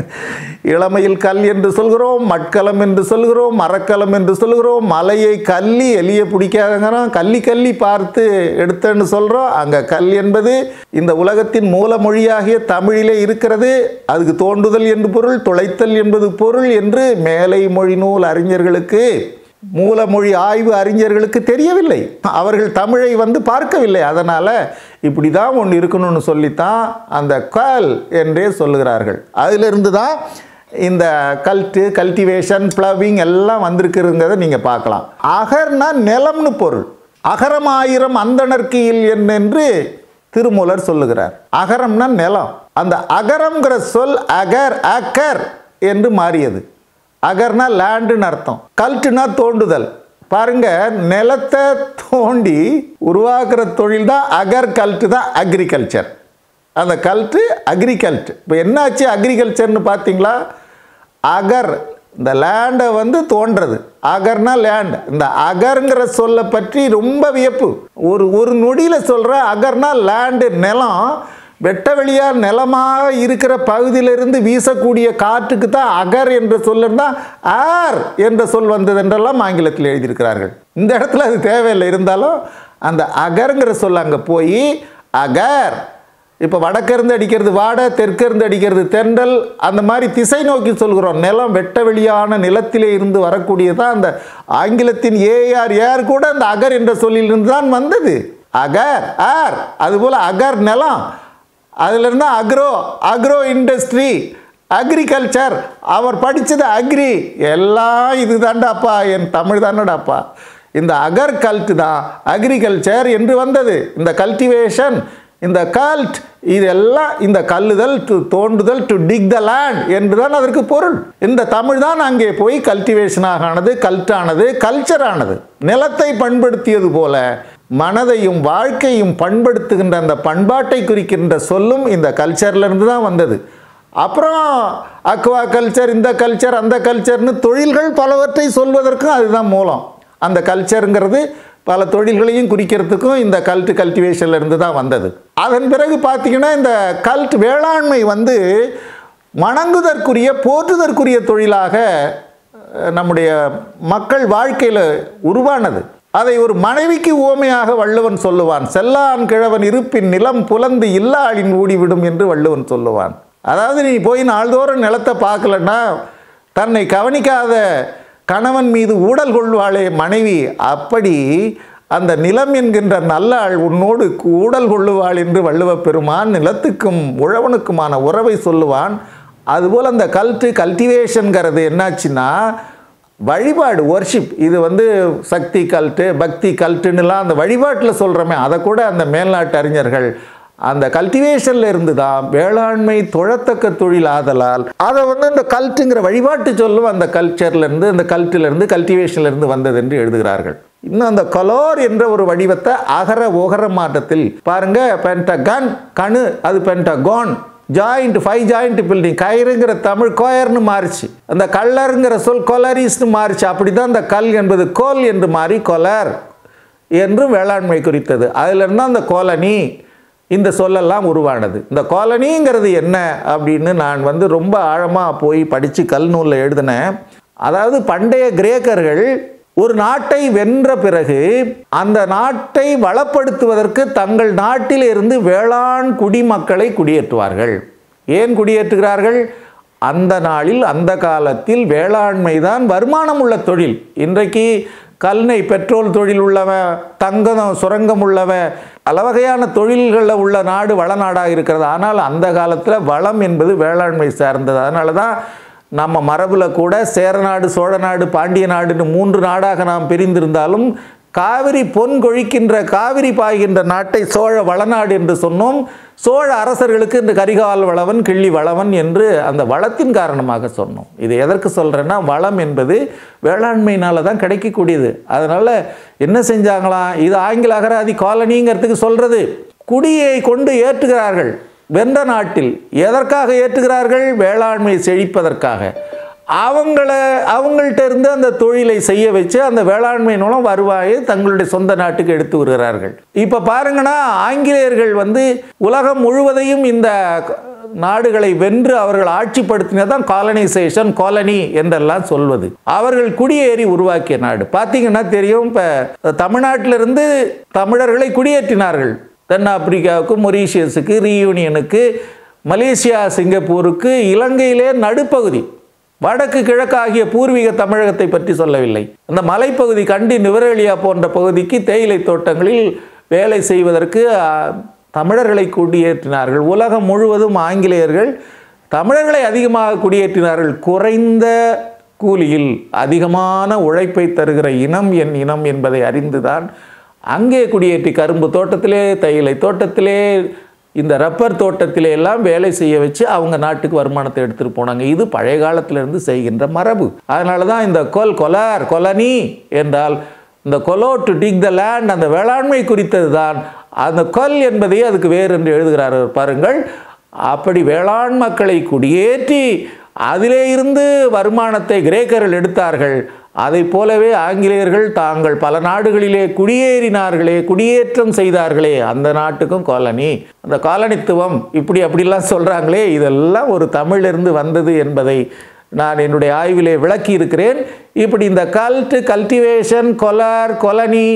இளமையில் கல் என்று சொல்கிறோம் மட்கலம் என்று சொல்கிறோம் மரக்கலம் என்று சொல்கிறோம் மலையை கல்லி எலிய பிடிக்காதங்கிறோம் கல்லி கல்லி பார்த்து எடுத்தேன்னு சொல்கிறோம் அங்கே கல் என்பது இந்த உலகத்தின் மூல மொழியாகிய தமிழிலே இருக்கிறது அதுக்கு தோண்டுதல் என்று பொருள் துளைத்தல் என்பது பொருள் என்று மேலை மொழி நூல் அறிஞர்களுக்கு மூலமொழி ஆய்வு அறிஞர்களுக்கு தெரியவில்லை அவர்கள் தமிழை வந்து பார்க்கவில்லை அதனால் இப்படி தான் ஒன்று இருக்கணும்னு சொல்லித்தான் அந்த கல் என்றே சொல்லுகிறார்கள் அதிலிருந்து தான் இந்த கல்ட்டு கல்டிவேஷன் ப்ளவிங் எல்லாம் வந்திருக்குங்கிறத நீங்கள் பார்க்கலாம் அகர்னா நிலம்னு பொருள் அகரமாயிரம் அந்தணர்க்கு இல் என் என்று திருமூலர் சொல்லுகிறார் அகரம்னா நிலம் அந்த அகரம்ங்கிற சொல் அகர் அக்கர் என்று மாறியது அகர்னா லேண்டுன்னு அர்த்தம் கல்ட்டுனா தோண்டுதல் பாருங்க நிலத்தை தோண்டி உருவாக்குற தொழில் தான் அகர் கல்ட்டு தான் அக்ரிகல்ச்சர் அந்த கல்ட்டு அக்ரிகல்ட் இப்போ என்னாச்சு அக்ரிகல்ச்சர்னு பார்த்தீங்களா அகர் இந்த லேண்டை வந்து தோன்றது அகர்னா லேண்ட் இந்த அகருங்கிற சொல்லை பற்றி ரொம்ப வியப்பு ஒரு ஒரு நொடியில் சொல்கிற அகர்னா லேண்டு நிலம் வெட்ட வெளியாக நிலமாக இருக்கிற பகுதியிலிருந்து வீசக்கூடிய காற்றுக்கு தான் அகர் என்ற சொல் இருந்தால் ஆர் என்ற சொல் வந்தது என்றெல்லாம் ஆங்கிலத்தில் எழுதியிருக்கிறார்கள் இந்த இடத்துல அது தேவையில்லை இருந்தாலும் அந்த அகருங்கிற சொல் அங்கே போய் அகர் இப்போ வடக்கிருந்து அடிக்கிறது வாட தெற்கிருந்து அடிக்கிறது தென்றல் அந்த மாதிரி திசை நோக்கி சொல்கிறோம் நிலம் வெட்ட வெளியான நிலத்திலே இருந்து வரக்கூடியதான் அந்த ஆங்கிலத்தின் ஏஆர் ஏர் கூட அந்த அகர் என்ற சொல்லிலிருந்து தான் வந்தது அகர் ஆர் அதுபோல் அகர் நிலம் அதிலிருந்து அக்ரோ அக்ரோ இண்டஸ்ட்ரி அக்ரிகல்ச்சர் அவர் படித்தது அக்ரி எல்லாம் இது தாண்டாப்பா என் தமிழ் தானடாப்பா இந்த அகர் கல்ட் தான் அக்ரிகல்ச்சர் என்று வந்தது இந்த கல்டிவேஷன் இந்த கல்ட் இதெல்லாம் இந்த கல்லுதல் டு தோண்டுதல் டு டிக் த லேண்ட் என்று தான் அதற்கு பொருள் இந்த தமிழ் தான் அங்கே போய் கல்டிவேஷனாக ஆனது கல்ட்டானது கல்ச்சர் ஆனது நிலத்தை பண்படுத்தியது போல மனதையும் வாழ்க்கையும் பண்படுத்துகின்ற அந்த பண்பாட்டை குறிக்கின்ற சொல்லும் இந்த கல்ச்சர்லேருந்து தான் வந்தது அப்புறம் அக்வா கல்ச்சர் இந்த கல்ச்சர் அந்த கல்ச்சர்னு தொழில்கள் பலவற்றை சொல்வதற்கும் அதுதான் மூலம் அந்த கல்ச்சருங்கிறது பல தொழில்களையும் குறிக்கிறதுக்கும் இந்த கல்ட் கல்டிவேஷன்ல இருந்து தான் வந்தது அதன் பிறகு பார்த்தீங்கன்னா இந்த கல்ட் வேளாண்மை வந்து வணங்குதற்குரிய போற்றுதற்குரிய தொழிலாக அஹ், நம்முடைய மக்கள் வாழ்க்கையில் உருவானது அதை ஒரு மனைவிக்கு உவமையாக வள்ளுவன் சொல்லுவான் செல்லான் கிழவன் இருப்பின் நிலம் புலந்து இல்லாளின் ஊடிவிடும் என்று வள்ளுவன் சொல்லுவான் அதாவது நீ போய் நாள்தோறும் நிலத்தை பார்க்கலன்னா தன்னை கவனிக்காத கணவன் மீது ஊடல் கொள்வாளே மனைவி அப்படி அந்த நிலம் என்கின்ற நல்லாள் உன்னோடு ஊடல் கொள்ளுவாள் என்று வள்ளுவப் பெருமான் நிலத்துக்கும் உழவனுக்குமான உறவை சொல்லுவான் அதுபோல் அந்த கல்ட்டு கல்டிவேஷனுங்கிறது என்னாச்சுன்னா வழிபாடு ஒர்ஷிப் இது வந்து சக்தி கல்ட்டு பக்தி கல்ட்டுன்னுலாம் அந்த வழிபாட்டில் சொல்கிறோமே அதை கூட அந்த மேல்நாட்டு அறிஞர்கள் அந்த கல்டிவேஷனில் இருந்து தான் வேளாண்மை தொழத்தக்க தொழில் ஆதலால் அதை வந்து இந்த கல்ட்டுங்கிற வழிபாட்டு சொல்லும் அந்த கல்ச்சர்லேருந்து அந்த கல்ட்டிலிருந்து கல்டிவேஷன்லேருந்து வந்தது என்று எழுதுகிறார்கள் இன்னும் அந்த கலோர் என்ற ஒரு வடிவத்தை அகர ஓகர மாற்றத்தில் பாருங்க பென்டகன் கணு அது Pentagon joint five joint building கயிறுங்கிற தமிழ் கோயர்னு மாறிச்சு அந்த கல்லருங்கிற சொல் கொலரிஸ்னு மாறிச்சு அப்படி தான் அந்த கல் என்பது கோல் என்று மாறி கொலர் என்று வேளாண்மை குறித்தது அதிலிருந்து அந்த கோலனி இந்த சொல்லெல்லாம் உருவானது இந்த காலனிங்கிறது என்ன அப்படின்னு நான் வந்து ரொம்ப ஆழமாக போய் படித்து கல் நூலில் எழுதினேன் அதாவது பண்டைய கிரேக்கர்கள் ஒரு நாட்டை வென்ற பிறகு அந்த நாட்டை வளப்படுத்துவதற்கு தங்கள் நாட்டிலிருந்து வேளாண் குடிமக்களை குடியேற்றுவார்கள் ஏன் குடியேற்றுகிறார்கள் அந்த நாளில் அந்த காலத்தில் வேளாண்மை தான் வருமானம் உள்ள தொழில் இன்றைக்கு கல்னை பெட்ரோல் தொழில் உள்ளவன் தங்கம் சுரங்கம் உள்ளவன் பல வகையான தொழில்களில் உள்ள நாடு வளநாடாக இருக்கிறது ஆனால் அந்த காலத்தில் வளம் என்பது வேளாண்மை சார்ந்தது அதனால தான் நம்ம மரபில் கூட சேரநாடு சோழநாடு பாண்டிய நாடுன்னு மூன்று நாடாக நாம் பிரிந்திருந்தாலும் காவிரி பொன் கொழிக்கின்ற காவிரி பாய்கின்ற நாட்டை சோழ வளநாடு என்று சொன்னோம் சோழ அரசர்களுக்கு இந்த கரிகால் வளவன் கிள்ளி வளவன் என்று அந்த வளத்தின் காரணமாக சொன்னோம் இது எதற்கு சொல்கிறேன்னா வளம் என்பது வேளாண்மையினால தான் கிடைக்கக்கூடியது அதனால் என்ன செஞ்சாங்களாம் இது ஆங்கில அகராதி காலனிங்கிறதுக்கு சொல்கிறது குடியை கொண்டு ஏற்றுகிறார்கள் வென்ற நாட்டில் எதற்காக ஏற்றுகிறார்கள் வேளாண்மை செழிப்பதற்காக அவங்கள அவங்கள்ட்ட இருந்து அந்த தொழிலை செய்ய வச்சு அந்த வேளாண்மை மூலம் வருவாயை தங்களுடைய சொந்த நாட்டுக்கு எடுத்து வருகிறார்கள் இப்போ பாருங்கன்னா ஆங்கிலேயர்கள் வந்து உலகம் முழுவதையும் இந்த நாடுகளை வென்று அவர்கள் ஆட்சிப்படுத்தினதான் காலனைசேஷன் காலனி என்றெல்லாம் சொல்வது அவர்கள் குடியேறி உருவாக்கிய நாடு பார்த்தீங்கன்னா தெரியும் இப்போ தமிழ்நாட்டிலிருந்து தமிழர்களை குடியேற்றினார்கள் தென்னாப்பிரிக்காவுக்கு மொரீஷியஸுக்கு ரீயூனியனுக்கு மலேசியா சிங்கப்பூருக்கு இலங்கையிலே நடுப்பகுதி வடக்கு கிழக்கு ஆகிய பூர்வீக தமிழகத்தை பற்றி சொல்லவில்லை அந்த மலைப்பகுதி கண்டி நுவரேலியா போன்ற பகுதிக்கு தேயிலை தோட்டங்களில் வேலை செய்வதற்கு ஆ, தமிழர்களை குடியேற்றினார்கள் உலகம் முழுவதும் ஆங்கிலேயர்கள் தமிழர்களை அதிகமாக குடியேற்றினார்கள் குறைந்த கூலியில் அதிகமான உழைப்பை தருகிற இனம் என் இனம் என்பதை அறிந்துதான் அங்கே குடியேற்றி கரும்பு தோட்டத்திலே தேயிலை தோட்டத்திலே இந்த ரப்பர் தோட்டத்திலே எல்லாம் வேலை செய்ய வச்சு அவங்க நாட்டுக்கு வருமானத்தை எடுத்துகிட்டு போனாங்க இது பழைய காலத்திலிருந்து செய்கின்ற மரபு அதனால தான் இந்த கொல் கொலார் கொலனி என்றால் இந்த கொலோ டு டிக் த லேண்ட் அந்த வேளாண்மை குறித்தது தான் அந்த கொல் என்பதையே அதுக்கு வேறு என்று எழுதுகிறார் அவர் பாருங்கள் அப்படி வேளாண் மக்களை குடியேற்றி அதிலே இருந்து வருமானத்தை கிரேக்கர்கள் எடுத்தார்கள் அதை போலவே ஆங்கிலேயர்கள் தாங்கள் பல நாடுகளிலே குடியேறினார்களே குடியேற்றம் செய்தார்களே அந்த நாட்டுக்கும் காலனி அந்த காலனித்துவம் இப்படி அப்படிலாம் சொல்கிறாங்களே இதெல்லாம் ஒரு தமிழிலிருந்து வந்தது என்பதை நான் என்னுடைய ஆய்விலே விளக்கி இருக்கிறேன் இப்படி இந்த கல்ட்டு கல்டிவேஷன் கொலார் கொலனி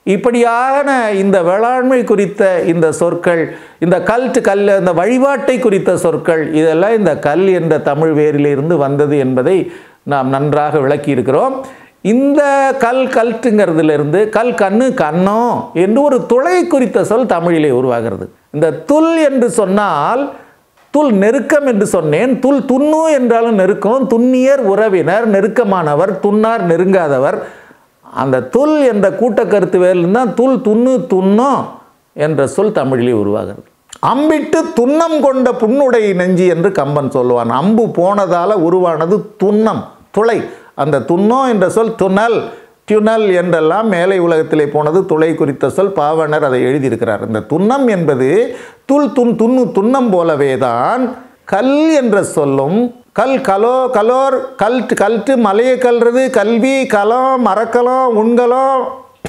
இப்படியான இந்த வேளாண்மை குறித்த இந்த சொற்கள் இந்த கல்ட் கல் இந்த வழிபாட்டை குறித்த சொற்கள் இதெல்லாம் இந்த கல் என்ற தமிழ் வேரிலிருந்து வந்தது என்பதை நாம் நன்றாக விளக்கியிருக்கிறோம் இந்த கல் கல்ட்டுங்கிறதுலேருந்து கல் கண்ணு கண்ணோ என்று ஒரு துளை குறித்த சொல் தமிழிலே உருவாகிறது இந்த துல் என்று சொன்னால் துல் நெருக்கம் என்று சொன்னேன் துல் துண்ணு என்றாலும் நெருக்கம் துண்ணியர் உறவினர் நெருக்கமானவர் துன்னார் நெருங்காதவர் அந்த துல் என்ற கூட்டக்கருத்து வேலிருந்து தான் துல் துண்ணு துண்ணோ என்ற சொல் தமிழிலே உருவாகிறது அம்பிட்டு துன்னம் கொண்ட புண்ணுடை நெஞ்சு என்று கம்பன் சொல்லுவான் அம்பு போனதால உருவானது துன்னம் துளை அந்த துண்ணோ என்ற சொல் துணல் டியுனல் என்றெல்லாம் மேலை உலகத்திலே போனது துளை குறித்த சொல் பாவனர் அதை எழுதியிருக்கிறார் இந்த துன்னம் என்பது துல் துன் துண்ணு துன்னம் போலவே தான் கல் என்ற சொல்லும் கல் கலோ கலோர் கல்ட்டு கல்ட்டு மலையை கல்றது கல்வி கலம் மரக்கலம் உண்கலம்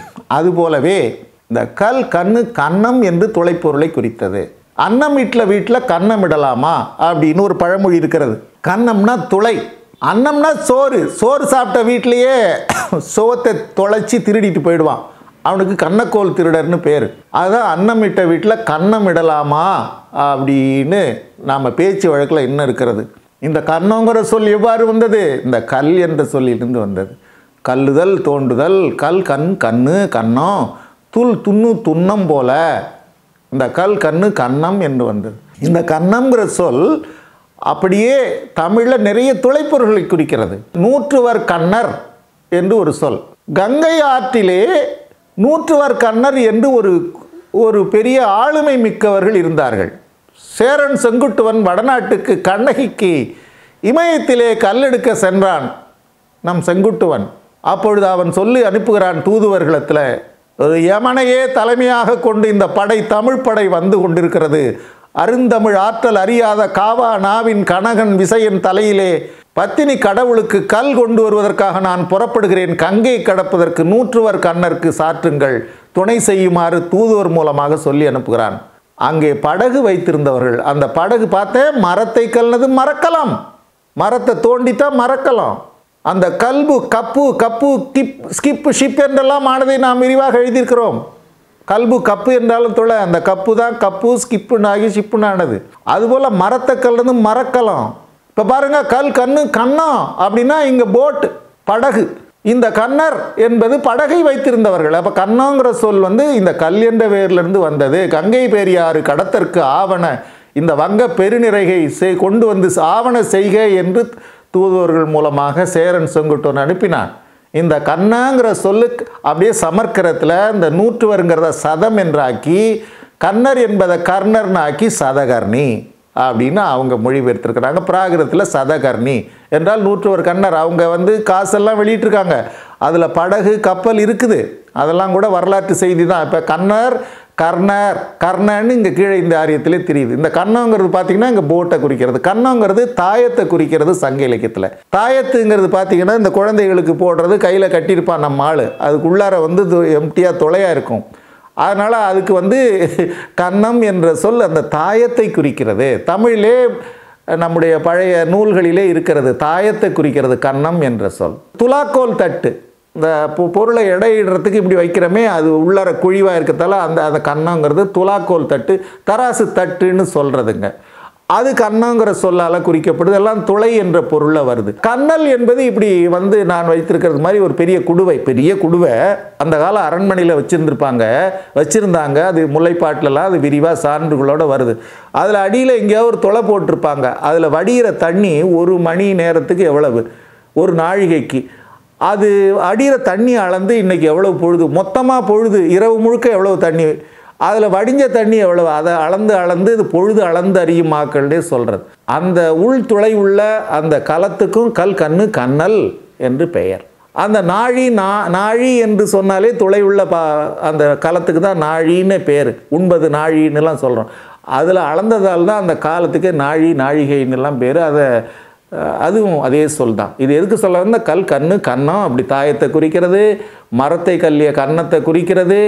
அதுபோலவே இந்த கல் கண்ணு கன்னம் என்று துளைப்பொருளை குறித்தது அன்னம் வீட்டில் வீட்டில் கன்னம் இடலாமா அப்படின்னு ஒரு பழமொழி இருக்கிறது கன்னம்னா துளை அன்னம்னா சோறு சோறு சாப்பிட்ட வீட்டிலேயே சோத்தை தொலைச்சி திருடிட்டு போயிடுவான் அவனுக்கு கண்ணக்கோல் திருடர்னு பேர் அதுதான் அன்னம் இட்ட வீட்டில் கன்னம் இடலாமா அப்படின்னு நாம் பேச்சு வழக்கில் இன்னும் இருக்கிறது இந்த கன்னங்கிற சொல் எவ்வாறு வந்தது இந்த கல் என்ற சொல்லிலிருந்து வந்தது கல்லுதல் தோண்டுதல் கல் கண் கண்ணு கன்னம் துல் துண்ணு துன்னம் போல இந்த கல் கண்ணு கன்னம் என்று வந்தது இந்த கன்னம்ங்கிற சொல் அப்படியே தமிழில் நிறைய துளைப்பொருள்களை குறிக்கிறது நூற்றுவர் கண்ணர் என்று ஒரு சொல் கங்கை ஆற்றிலே நூற்றுவர் கண்ணர் என்று ஒரு ஒரு பெரிய ஆளுமை மிக்கவர்கள் இருந்தார்கள் சேரன் செங்குட்டுவன் வடநாட்டுக்கு கண்ணகிக்கு இமயத்திலே கல்லெடுக்க சென்றான் நம் செங்குட்டுவன் அப்பொழுது அவன் சொல்லி அனுப்புகிறான் தூதுவர்களத்தில் ஒரு யமனையே தலைமையாக கொண்டு இந்த படை தமிழ் படை வந்து கொண்டிருக்கிறது அருந்தமிழ் ஆற்றல் அறியாத காவா நாவின் கனகன் விசையின் தலையிலே பத்தினி கடவுளுக்கு கல் கொண்டு வருவதற்காக நான் புறப்படுகிறேன் கங்கை கடப்பதற்கு நூற்றுவர் கண்ணருக்கு சாற்றுங்கள் துணை செய்யுமாறு தூதுவர் மூலமாக சொல்லி அனுப்புகிறான் அங்கே படகு வைத்திருந்தவர்கள் அந்த படகு பார்த்தேன் மரத்தை கல்னது மறக்கலாம் மரத்தை தோண்டித்தான் மறக்கலாம் அந்த கல்பு கப்பு கப்பு கிப் ஸ்கிப்பு ஷிப் என்றெல்லாம் ஆனதை நாம் விரிவாக எழுதியிருக்கிறோம் கல்பு கப்பு என்றாலும் தொலை அந்த கப்பு தான் கப்பு ஸ்கிப்புன்னு ஆகி ஷிப்புன்னு ஆனது அதுபோல் மரத்தை கல்னது மறக்கலாம் இப்போ பாருங்க கல் கண்ணு கண்ணம் அப்படின்னா இங்கே போட் படகு இந்த கன்னர் என்பது படகை வைத்திருந்தவர்கள் அப்போ கண்ணங்கிற சொல் வந்து இந்த கல் என்ற வேர்லேருந்து வந்தது கங்கை பெரியாறு கடத்தற்கு ஆவண இந்த வங்க பெருநிறைகை செய் கொண்டு வந்து ஆவண செய்க என்று தூதுவர்கள் மூலமாக சேரன் செங்குட்டுவன் அனுப்பினான் இந்த கண்ணாங்கிற சொல்லுக்கு அப்படியே சமர்க்கரத்தில் இந்த நூற்றுவருங்கிறத சதம் என்றாக்கி கன்னர் என்பதை கர்ணர்னு ஆக்கி சதகர்ணி அப்படின்னு அவங்க மொழிபெயர்த்திருக்கிறாங்க பிராகிருதத்தில் சதகர்ணி என்றால் நூற்றுவர் கன்னர் அவங்க வந்து காசெல்லாம் வெளியிட்டிருக்காங்க அதில் படகு கப்பல் இருக்குது அதெல்லாம் கூட வரலாற்று செய்தி தான் இப்போ கன்னர் கர்ணர் கர்ணன்னு இங்கே கீழே இந்த ஆரியத்திலே தெரியுது இந்த கண்ணங்கிறது பார்த்தீங்கன்னா இங்கே போட்டை குறிக்கிறது கண்ணங்கிறது தாயத்தை குறிக்கிறது சங்க இலக்கியத்தில் தாயத்துங்கிறது பார்த்தீங்கன்னா இந்த குழந்தைகளுக்கு போடுறது கையில் கட்டியிருப்பான் நம்ம ஆள் அதுக்குள்ளார வந்து எம்டியாக தொலையாக இருக்கும் அதனால் அதுக்கு வந்து கன்னம் என்ற சொல் அந்த தாயத்தை குறிக்கிறது தமிழிலே நம்முடைய பழைய நூல்களிலே இருக்கிறது தாயத்தை குறிக்கிறது கன்னம் என்ற சொல் துலாக்கோல் தட்டு இந்த பொ- பொருளை எடையிடுறதுக்கு இப்படி வைக்கிறோமே அது உள்ளார குழிவாக இருக்கிறதால அந்த அந்த கன்னங்கிறது துலாக்கோல் தட்டு தராசு தட்டுன்னு சொல்கிறதுங்க அது கன்னங்கிற சொல்லால் குறிக்கப்படுது எல்லாம் துளை என்ற பொருளில் வருது கண்ணல் என்பது இப்படி வந்து நான் வைத்திருக்கிறது மாதிரி ஒரு பெரிய குடுவை பெரிய குடுவை அந்த கால அரண்மனையில் வச்சுருந்துருப்பாங்க வச்சுருந்தாங்க அது முல்லைப்பாட்டிலலாம் அது விரிவாக சான்றுகளோட வருது அதில் அடியில் எங்கேயாவது ஒரு துளை போட்டிருப்பாங்க அதில் வடிகிற தண்ணி ஒரு மணி நேரத்துக்கு எவ்வளவு ஒரு நாழிகைக்கு அது அடிகிற தண்ணி அளந்து இன்றைக்கி எவ்வளவு பொழுது மொத்தமாக பொழுது இரவு முழுக்க எவ்வளவு தண்ணி அதில் வடிஞ்ச தண்ணி எவ்வளவு அதை அளந்து அளந்து இது பொழுது அளந்து அறியும் மாக்கள்னே சொல்கிறது அந்த உள் துளை உள்ள அந்த கலத்துக்கும் கல் கண்ணு கண்ணல் என்று பெயர் அந்த நாழி நா நாழி என்று சொன்னாலே துளை உள்ள பா அந்த கலத்துக்கு தான் நாழின்னு பேர் உண்பது நாழின்னுலாம் சொல்கிறோம் அதில் அளந்ததால் தான் அந்த காலத்துக்கு நாழி நாழிகைன்னுலாம் பேர் அதை அஹ், அதுவும் அதே சொல் தான் இது எதுக்கு சொல்ல வந்த கல் கண்ணு கன்னம் அப்படி தாயத்தை குறிக்கிறது மரத்தை கல்லிய கன்னத்தை குறிக்கிறது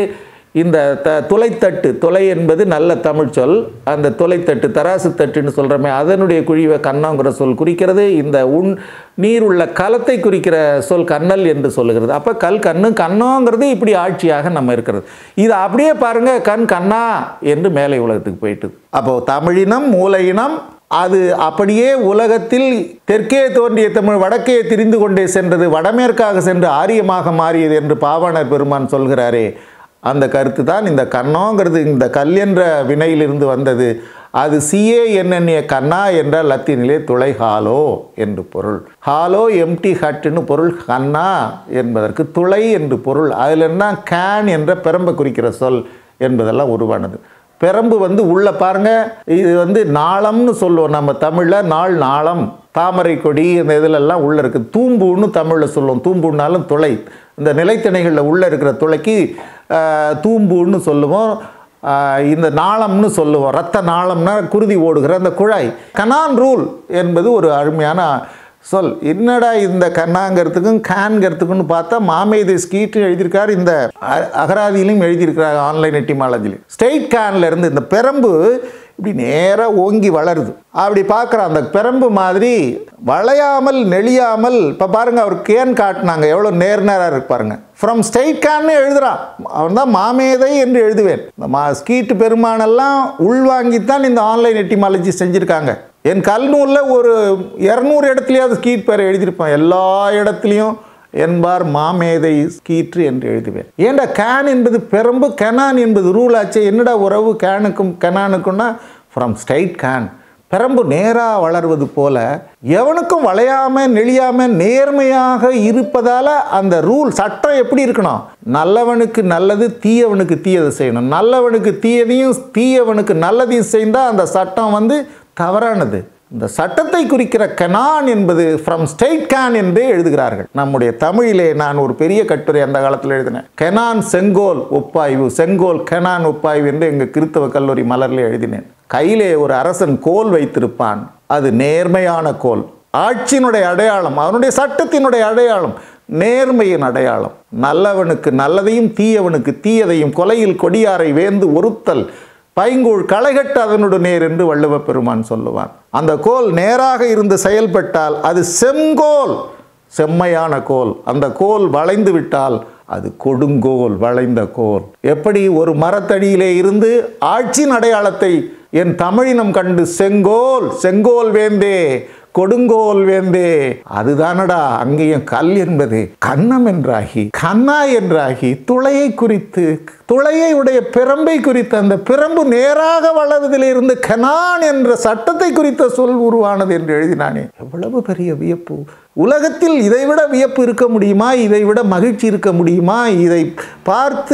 இந்த த துளைத்தட்டு துளை என்பது நல்ல தமிழ் சொல் அந்த துளைத்தட்டு தராசு தட்டுன்னு சொல்கிறோமே அதனுடைய குழிவை கண்ணாங்கிற சொல் குறிக்கிறது இந்த உன் நீர் உள்ள கலத்தை குறிக்கிற சொல் கண்ணல் என்று சொல்லுகிறது அப்போ கல் கண்ணு கண்ணோங்கிறது இப்படி ஆட்சியாக நம்ம இருக்கிறது இது அப்படியே பாருங்க கண் கண்ணா என்று மேலை உலகத்துக்கு போயிட்டுது அப்போ தமிழினம் மூல இனம் அது அப்படியே உலகத்தில் தெற்கே தோன்றிய தமிழ் வடக்கே திரிந்து கொண்டே சென்றது வடமேற்காக சென்று ஆரியமாக மாறியது என்று பாவாணர் பெருமான் சொல்கிறாரே அந்த கருத்து தான் இந்த கண்ணோங்கிறது இந்த கல் என்ற வினையிலிருந்து வந்தது அது சிஏ என்னென்னிய கண்ணா என்ற லத்தீனிலே துளை ஹாலோ என்று பொருள் ஹாலோ எம்டி ஹட்டுன்னு பொருள் கண்ணா என்பதற்கு துளை என்று பொருள் அதில் என்ன கேன் என்ற பெரம்பை குறிக்கிற சொல் என்பதெல்லாம் உருவானது பெரம்பு வந்து உள்ள பாருங்க இது வந்து நாளம்னு சொல்லுவோம் நம்ம தமிழில் நாள் நாளம் தாமரை கொடி இந்த இதிலெல்லாம் உள்ளே இருக்குது தூம்புன்னு தமிழில் சொல்லுவோம் தூம்புன்னாலும் துளை இந்த நிலைத்திணைகளில் உள்ளே இருக்கிற துளைக்கு ஆஹ், தூம்புன்னு சொல்லுவோம் ஆஹ், இந்த நாளம்னு சொல்லுவோம் ரத்த நாளம்னா குருதி ஓடுகிற அந்த குழாய் கனான் ரூல் என்பது ஒரு அருமையான சொல் என்னடா இந்த கண்ணாங்கிறதுக்கும் கேன்கிறதுக்குன்னு பார்த்தா மாமேதை ஸ்கீட்டு எழுதியிருக்காரு இந்த அ- அகராதியிலும் எழுதியிருக்கிறார் ஆன்லைன் எட்டிமாலஜிலையும் ஸ்டெயிட் கேன்ல இருந்து இந்த பெரம்பு இப்படி நேராக ஓங்கி வளருது அப்படி பார்க்குற அந்த பெரம்பு மாதிரி வளையாமல் நெளியாமல் இப்போ பாருங்க அவர் கேன் காட்டினாங்க எவ்வளோ நேர் நேராக இருக்கு பாருங்க ஃப்ரம் ஸ்டெயிட் கேன்னு எழுதுறான் அவன் தான் மாமேதை என்று எழுதுவேன் இந்த மா ஸ்கீட்டு பெருமானெல்லாம் உள்வாங்கித்தான் இந்த ஆன்லைன் எட்டிமாலஜி செஞ்சுருக்காங்க என் கல்நூலில் ஒரு இரநூறு இடத்துலையாவது ஸ்கீட் பேரை எழுதியிருப்பேன் எல்லா இடத்துலையும் என்பார் மாமேதை ஸ்கீற்று என்று எழுதுவேன் ஏன்டா கேன் என்பது பெரம்பு கெனான் என்பது ரூல் ஆச்சு என்னடா உறவு கேனுக்கும் கெனானுக்கும்னா ஃப்ரம் ஸ்ட்ரைட் கேன் பெரம்பு நேராக வளர்வது போல எவனுக்கும் வளையாம நெளியாம நேர்மையாக இருப்பதால அந்த ரூல் சட்டம் எப்படி இருக்கணும் நல்லவனுக்கு நல்லது தீயவனுக்கு தீயதை செய்யணும் நல்லவனுக்கு தீயதையும் தீயவனுக்கு நல்லதையும் செய்தால் அந்த சட்டம் வந்து தவறானது இந்த சட்டத்தை குறிக்கிற கெனான் என்பது ஃப்ரம் ஸ்டேட் கேன் என்றே எழுதுகிறார்கள் நம்முடைய தமிழிலே நான் ஒரு பெரிய கட்டுரை அந்த காலத்தில் எழுதினேன் கெனான் செங்கோல் ஒப்பாய்வு செங்கோல் கெனான் ஒப்பாய்வு என்று எங்கள் கிறித்தவ கல்லூரி மலரில் எழுதினேன் கையிலே ஒரு அரசன் கோல் வைத்திருப்பான் அது நேர்மையான கோல் ஆட்சியினுடைய அடையாளம் அவனுடைய சட்டத்தினுடைய அடையாளம் நேர்மையின் அடையாளம் நல்லவனுக்கு நல்லதையும் தீயவனுக்கு தீயதையும் கொலையில் கொடியாரை வேந்து ஒருத்தல் பைங்கூழ் களைகட்டு அதனோடு நேர் என்று வள்ளுவ பெருமான் சொல்லுவான் அந்த கோல் நேராக இருந்து செயல்பட்டால் அது செங்கோல் செம்மையான கோல் அந்த கோல் வளைந்து விட்டால் அது கொடுங்கோல் வளைந்த கோல் எப்படி ஒரு மரத்தடியிலே இருந்து ஆட்சியின் அடையாளத்தை என் தமிழினம் கண்டு செங்கோல் செங்கோல் வேந்தே கொடுங்கோல் வேந்தே அதுதானடா அங்கேயும் கல் என்பது கன்னம் என்றாகி கண்ணா என்றாகி துளையை குறித்து துளையை உடைய பிரம்பை குறித்து அந்த பிரம்பு நேராக வளர்வதிலிருந்து கனான் என்ற சட்டத்தை குறித்த சொல் உருவானது என்று எழுதினானே எவ்வளவு பெரிய வியப்பு உலகத்தில் இதைவிட வியப்பு இருக்க முடியுமா இதை விட மகிழ்ச்சி இருக்க முடியுமா இதை பார்த்து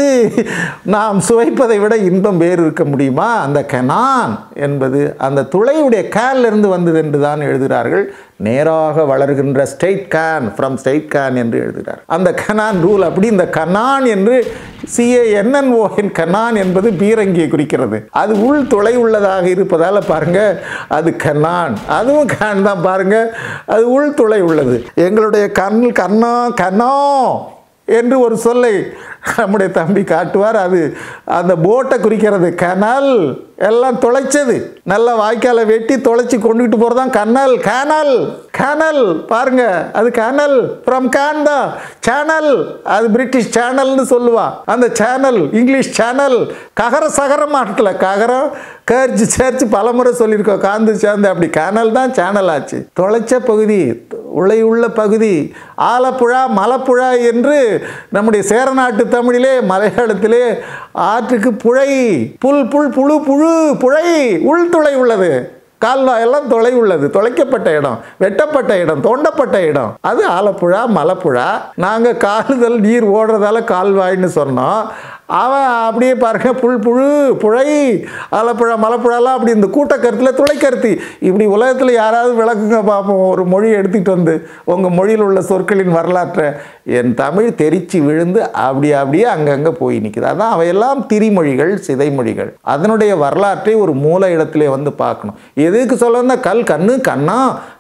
நாம் சுவைப்பதை விட இன்பம் வேறு இருக்க முடியுமா அந்த கெனான் என்பது அந்த துளையுடைய கேன்ல இருந்து வந்தது என்று தான் எழுதுகிறார்கள் நேராக வளர்கின்ற straight cane from straight cane என்று எழுதுகிறார் அந்த கனான் ரூல் அப்படி இந்த கனான் என்று சிஏஎன்என்ஓஎன் கனான் என்பது பீரங்கியை குறிக்கிறது அது உள் துளை உள்ளதாக இருப்பதால் பாருங்க அது கனான் அதுவும் கேன் தான் பாருங்க அது உள் துளை உள்ளது எங்களுடைய கண் கண்ணா கண்ணோ என்று ஒரு சொல்லை நம்முடைய தம்பி காட்டுவார் அது அந்த போட்டை குறிக்கிறது கனல் எல்லாம் தொலைச்சது நல்ல வாய்க்காலை வெட்டி தொலைச்சி கொண்டுகிட்டு போகிறதான் கனல் கேனல் கேனல் பாருங்க அது கேனல் ஃப்ரம் கேன் தான் சேனல் அது பிரிட்டிஷ் சேனல்னு சொல்லுவா அந்த சேனல் இங்கிலீஷ் சேனல் ககர சகர மாட்டல ககரம் கர்ச்சு சேர்த்து பலமுறை சொல்லியிருக்கோம் காந்து சேர்ந்து அப்படி கேனல் தான் சேனல் ஆச்சு தொலைச்ச பகுதி உளை உள்ள பகுதி ஆலப்புழா மலப்புழா என்று நம்முடைய சேரநாட்டு தமிழிலே மலையாளத்திலே ஆற்றுக்கு புழை புல் புல் புழு புழு புழை உள்துளை உள்ளது கால்வாய் எல்லாம் தொலை உள்ளது தொலைக்கப்பட்ட இடம் வெட்டப்பட்ட இடம் தோண்டப்பட்ட இடம் அது ஆலப்புழா மலப்புழா நாங்கள் காலுதல் நீர் ஓடுறதால கால்வாய்ன்னு சொன்னோம் அவன் அப்படியே பாருங்க புல் புழு புழை ஆலப்புழா மலப்புழாலாம் அப்படி இந்த கூட்டக்கருத்தில் துளைக்கருத்தி இப்படி உலகத்தில் யாராவது விளக்குங்க பார்ப்போம் ஒரு மொழி எடுத்துகிட்டு வந்து உங்கள் மொழியில் உள்ள சொற்களின் வரலாற்றை என் தமிழ் தெரிச்சு விழுந்து அப்படி அப்படியே அங்கங்கே போய் நிற்குது அதான் அவையெல்லாம் திரிமொழிகள் சிதைமொழிகள் அதனுடைய வரலாற்றை ஒரு மூல இடத்திலே வந்து பார்க்கணும் எதுக்கு சொல்ல கல் கண்ணு கண்ணா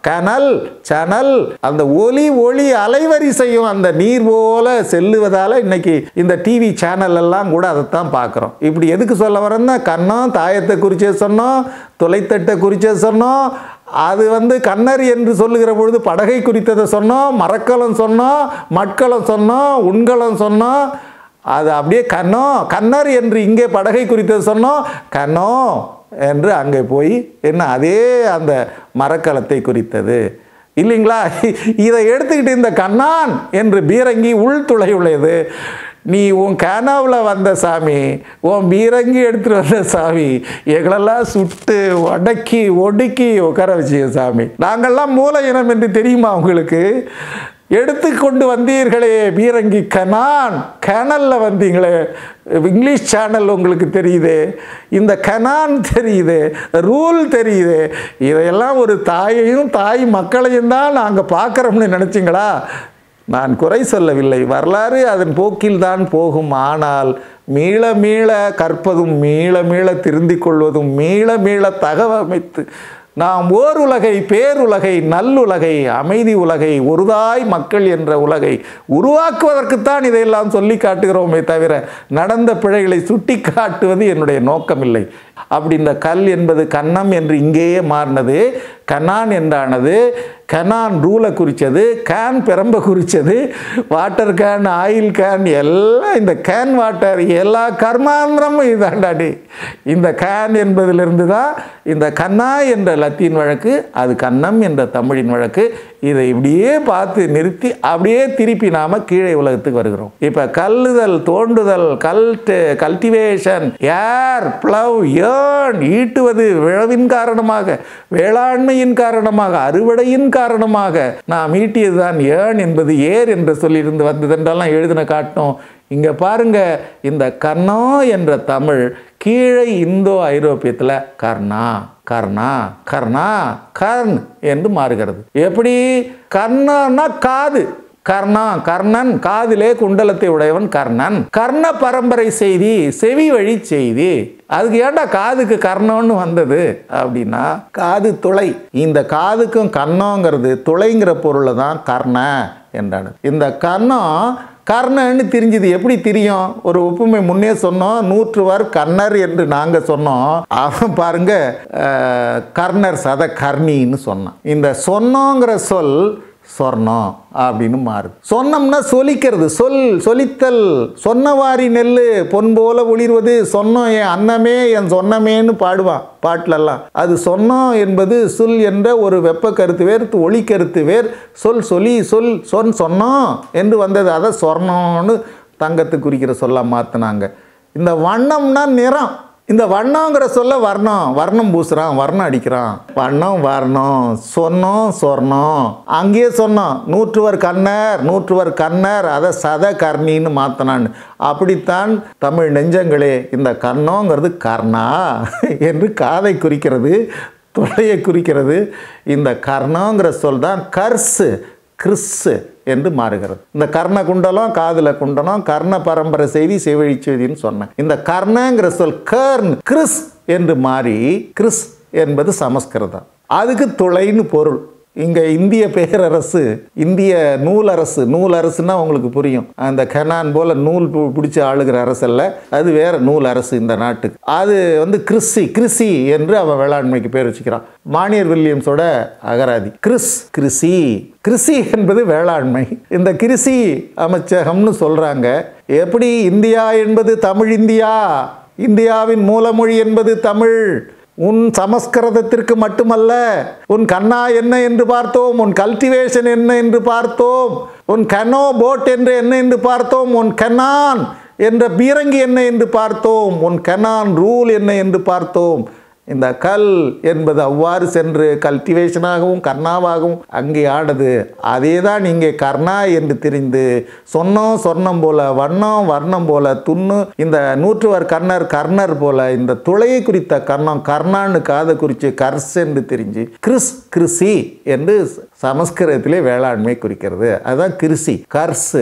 கனல் சனல் அந்த ஒலி ஒளி அலைவரிசையும் அந்த நீர் போல செல்லுவதால இன்னைக்கு இந்த டிவி சேனல் எல்லாம் கூட அதைத்தான் பார்க்குறோம் இப்படி எதுக்கு சொல்ல வரேன்னா கண்ணம் தாயத்தை குறிச்சே சொன்னோம் தொலைத்தட்டை குறிச்சே சொன்னோம் அது வந்து கண்ணர் என்று சொல்லுகிற பொழுது படகை குறித்ததை சொன்னோம் மரக்கலம் சொன்னோம் மட்கலம் சொன்னோம் உண்கலம் சொன்னோம் அது அப்படியே கண்ணோ கண்ணர் என்று இங்கே படகை குறித்தது சொன்னோம் கண்ணோ என்று அங்கே போய் என்ன அதே அந்த மரக்கலத்தை குறித்தது இல்லைங்களா இதை எடுத்துக்கிட்டு இந்த கண்ணான் என்று பீரங்கி உள்துளை உள்ளது நீ உன் கனவுல வந்த சாமி உன் பீரங்கி எடுத்துட்டு வந்த சாமி எங்களெல்லாம் சுட்டு உடக்கி ஒடுக்கி உட்கார வச்சிய சாமி நாங்கள்லாம் மூல இனம் என்று தெரியுமா உங்களுக்கு எடுத்து கொண்டு வந்தீர்களே பீரங்கி கனான் கேனல்ல வந்தீங்களே இங்கிலீஷ் சேனல் உங்களுக்கு தெரியுது இந்த கனான் தெரியுது ரூல் தெரியுது இதையெல்லாம் ஒரு தாயையும் தாய் மக்களையும் தான் நாங்கள் பார்க்குறோம்னு நினச்சிங்களா நான் குறை சொல்லவில்லை வரலாறு அதன் போக்கில் தான் போகும் ஆனால் மீள மீள கற்பதும் மீள மீள திருந்திக் கொள்வதும் மீள மீள தகவமைத்து நாம் ஓர் உலகை பேருலகை நல்லுலகை அமைதி உலகை ஒருதாய் மக்கள் என்ற உலகை உருவாக்குவதற்குத்தான் இதையெல்லாம் சொல்லி காட்டுகிறோமே தவிர நடந்த பிழைகளை சுட்டி காட்டுவது என்னுடைய நோக்கமில்லை அப்படி இந்த கல் என்பது கன்னம் என்று இங்கேயே மாறினது கனான் என்றானது கனான் ரூலை குறித்தது கேன் பெரம்ப குறித்தது வாட்டர் கேன் ஆயில் கேன் எல்லாம் இந்த கேன் வாட்டர் எல்லா கர்மாந்திரமும் இதாண்டாடி இந்த கேன் என்பதிலிருந்து தான் இந்த கண்ணா என்ற லத்தீன் வழக்கு அது கன்னம் என்ற தமிழின் வழக்கு இதை இப்படியே பார்த்து நிறுத்தி அப்படியே திருப்பி நாம கீழே உலகத்துக்கு வருகிறோம் இப்போ கல்லுதல் தோண்டுதல் கல்ட்டு கல்டிவேஷன் ஏர் பிளவ் ஏர்ன் ஈட்டுவது விழவின் காரணமாக வேளாண்மையின் காரணமாக அறுவடையின் காரணமாக நாம் ஈட்டியதுதான் ஏர்ன் என்பது ஏர் என்று சொல்லியிருந்து வந்ததென்றெல்லாம் எழுதின காட்டும் இங்க பாருங்க இந்த கர்ணா என்ற தமிழ் கீழே இந்தோ ஐரோப்பியத்தில் கர்ணா கர்ணா கர்ணா கர்ன் என்று மாறுகிறது எப்படி கர்ணான்னா காது கர்ணா கர்ணன் காதிலே குண்டலத்தை உடையவன் கர்ணன் கர்ண பரம்பரை செய்தி செவி வழி செய்தி அதுக்கு ஏன்டா காதுக்கு கர்ணம்னு வந்தது அப்படின்னா காது துளை இந்த காதுக்கும் கர்ணங்கிறது துளைங்கிற பொருளை தான் கர்ண என்றானது இந்த கர்ணம் கர்ணன்னு தெரிஞ்சுது எப்படி தெரியும் ஒரு ஒப்புமை முன்னே சொன்னோம் நூற்றுவர் கர்ணர் என்று நாங்கள் சொன்னோம் அவன் பாருங்க அஹ், கர்ணர் சத கர்ணின்னு சொன்னான் இந்த சொன்னோங்கிற சொல் சொர்ணம் அப்படின்னு மாறுது சொன்னோம்னா சொலிக்கிறது சொல் சொலித்தல் சொன்னவாரி நெல் பொன் போல ஒளிர்வது சொன்னோம் என் அன்னமே என் சொன்னமேன்னு பாடுவான் பாட்டிலெல்லாம் அது சொன்னோம் என்பது சொல் என்ற ஒரு வெப்ப கருத்து வேர் ஒளி கருத்து வேர் சொல் சொலி சொல் சொன் சொன்னோம் என்று வந்தது அதை சொர்ணம்னு தங்கத்தை குறிக்கிற சொல்ல மாற்றினாங்க இந்த வண்ணம்னா நிறம் இந்த வண்ணங்கிற சொல்ல வர்ணம் வர்ணம் பூசுறான் வர்ணம் அடிக்கிறான் வண்ணம் வர்ணம் சொன்னோம் சொர்ணம் அங்கேயே சொன்னோம் நூற்றுவர் கண்ணர் நூற்றுவர் கண்ணர் அதை சத கர்ணின்னு மாற்றினான் அப்படித்தான் தமிழ் நெஞ்சங்களே இந்த கர்ணங்கிறது கர்ணா என்று காதை குறிக்கிறது தொடையை குறிக்கிறது இந்த கர்ணங்கிற சொல் தான் கர்ஸு கிறிஸ்ஸு என்று மாறுகிறது இந்த கர்ண குண்டலம் காதுல குண்டலம் கர்ண பரம்பரை செய்தி செவிழி செய்தின்னு சொன்னேன் இந்த கர்ணங்கிற சொல் கர்ன் கிறிஸ் என்று மாறி கிறிஸ் என்பது சமஸ்கிருதம் அதுக்கு துளைன்னு பொருள் இங்கே இந்திய பேரரசு இந்திய நூலரசு நூலரசுன்னா உங்களுக்கு புரியும் அந்த கெனான் போல நூல் பு- பிடிச்சி ஆளுகிற அரசல்ல அது வேற நூல் அரசு இந்த நாட்டுக்கு அது வந்து கிறிஸ்சி கிறிசி என்று அவன் வேளாண்மைக்கு பேர் வச்சுக்கிறான் மானியர் வில்லியம்ஸோட அகராதி கிறிஸ் கிறிசி கிறிசி என்பது வேளாண்மை இந்த கிறிசி அமைச்சகம்னு சொல்றாங்க எப்படி இந்தியா என்பது தமிழ் இந்தியா இந்தியாவின் மூலமொழி என்பது தமிழ் உன் சமஸ்கிருதத்திற்கு மட்டுமல்ல உன் கண்ணா என்ன என்று பார்த்தோம் உன் கல்டிவேஷன் என்ன என்று பார்த்தோம் உன் கனோ போட் என்று என்ன என்று பார்த்தோம் உன் கனான் என்ற பீரங்கி என்ன என்று பார்த்தோம் உன் கனான் ரூல் என்ன என்று பார்த்தோம் இந்த கல் என்பது அவ்வாறு சென்று கல்டிவேஷனாகவும் கர்ணாவாகவும் அங்கே ஆனது அதே தான் இங்கே கர்ணா என்று தெரிந்து சொன்னோம் சொர்ணம் போல வண்ணம் வர்ணம் போல துண்ணு இந்த நூற்றுவர் கர்ணர் கர்ணர் போல இந்த துளையை குறித்த கர்ணம் கர்ணான்னு காதை குறித்து கர்ஸ் என்று தெரிஞ்சு கிறிஸ் கிறிசி என்று சமஸ்கிருதத்திலே வேளாண்மை குறிக்கிறது அதுதான் கிருசி கர்ஸ்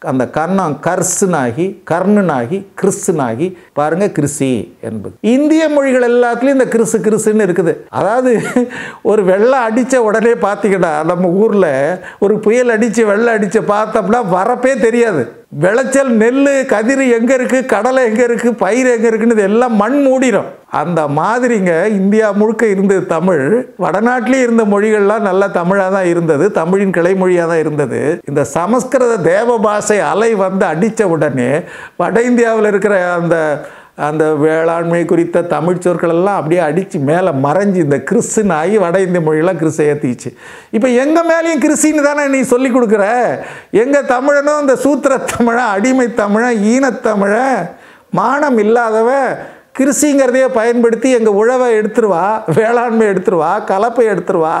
அந்த கர்ணம் கர்சுனாகி கர்ணனாகி கிறிஸ்துனாகி பாருங்க கிறிசி என்பது இந்திய மொழிகள் எல்லாத்துலேயும் இந்த கிறிசு கிறிசுன்னு இருக்குது அதாவது ஒரு வெள்ளம் அடித்த உடனே பார்த்தீங்கன்னா நம்ம ஊரில் ஒரு புயல் அடித்து வெள்ளம் அடித்து பார்த்தோம்னா வரப்பே தெரியாது விளைச்சல் நெல் கதிர் எங்கே இருக்குது கடலை எங்கே இருக்குது பயிர் எங்கே இருக்குன்னு இது எல்லாம் மண் மூடிடும் அந்த மாதிரிங்க இந்தியா முழுக்க இருந்தது தமிழ் வடநாட்டிலே இருந்த மொழிகள்லாம் நல்லா தமிழாக தான் இருந்தது தமிழின் கிளைமொழியாக தான் இருந்தது இந்த சமஸ்கிருத தேவ பாஷை அலை வந்து அடித்த உடனே வட இந்தியாவில் இருக்கிற அந்த அந்த வேளாண்மை குறித்த தமிழ் சொற்கள் எல்லாம் அப்படியே அடித்து மேலே மறைஞ்சு இந்த கிறிஸ்துன்னு ஆகி வட இந்திய மொழியெல்லாம் கிறிஸ்தை ஏற்றிச்சு இப்போ எங்கள் மேலேயும் கிறிஸ்தின்னு தானே நீ சொல்லி கொடுக்குற எங்கள் தமிழனும் இந்த சூத்திர தமிழன் அடிமை தமிழன் ஈனத்தமிழன் மானம் இல்லாதவன் கிறிஸ்திங்கிறதையே பயன்படுத்தி எங்கள் உழவை எடுத்துருவா வேளாண்மை எடுத்துருவா கலப்பை எடுத்துருவா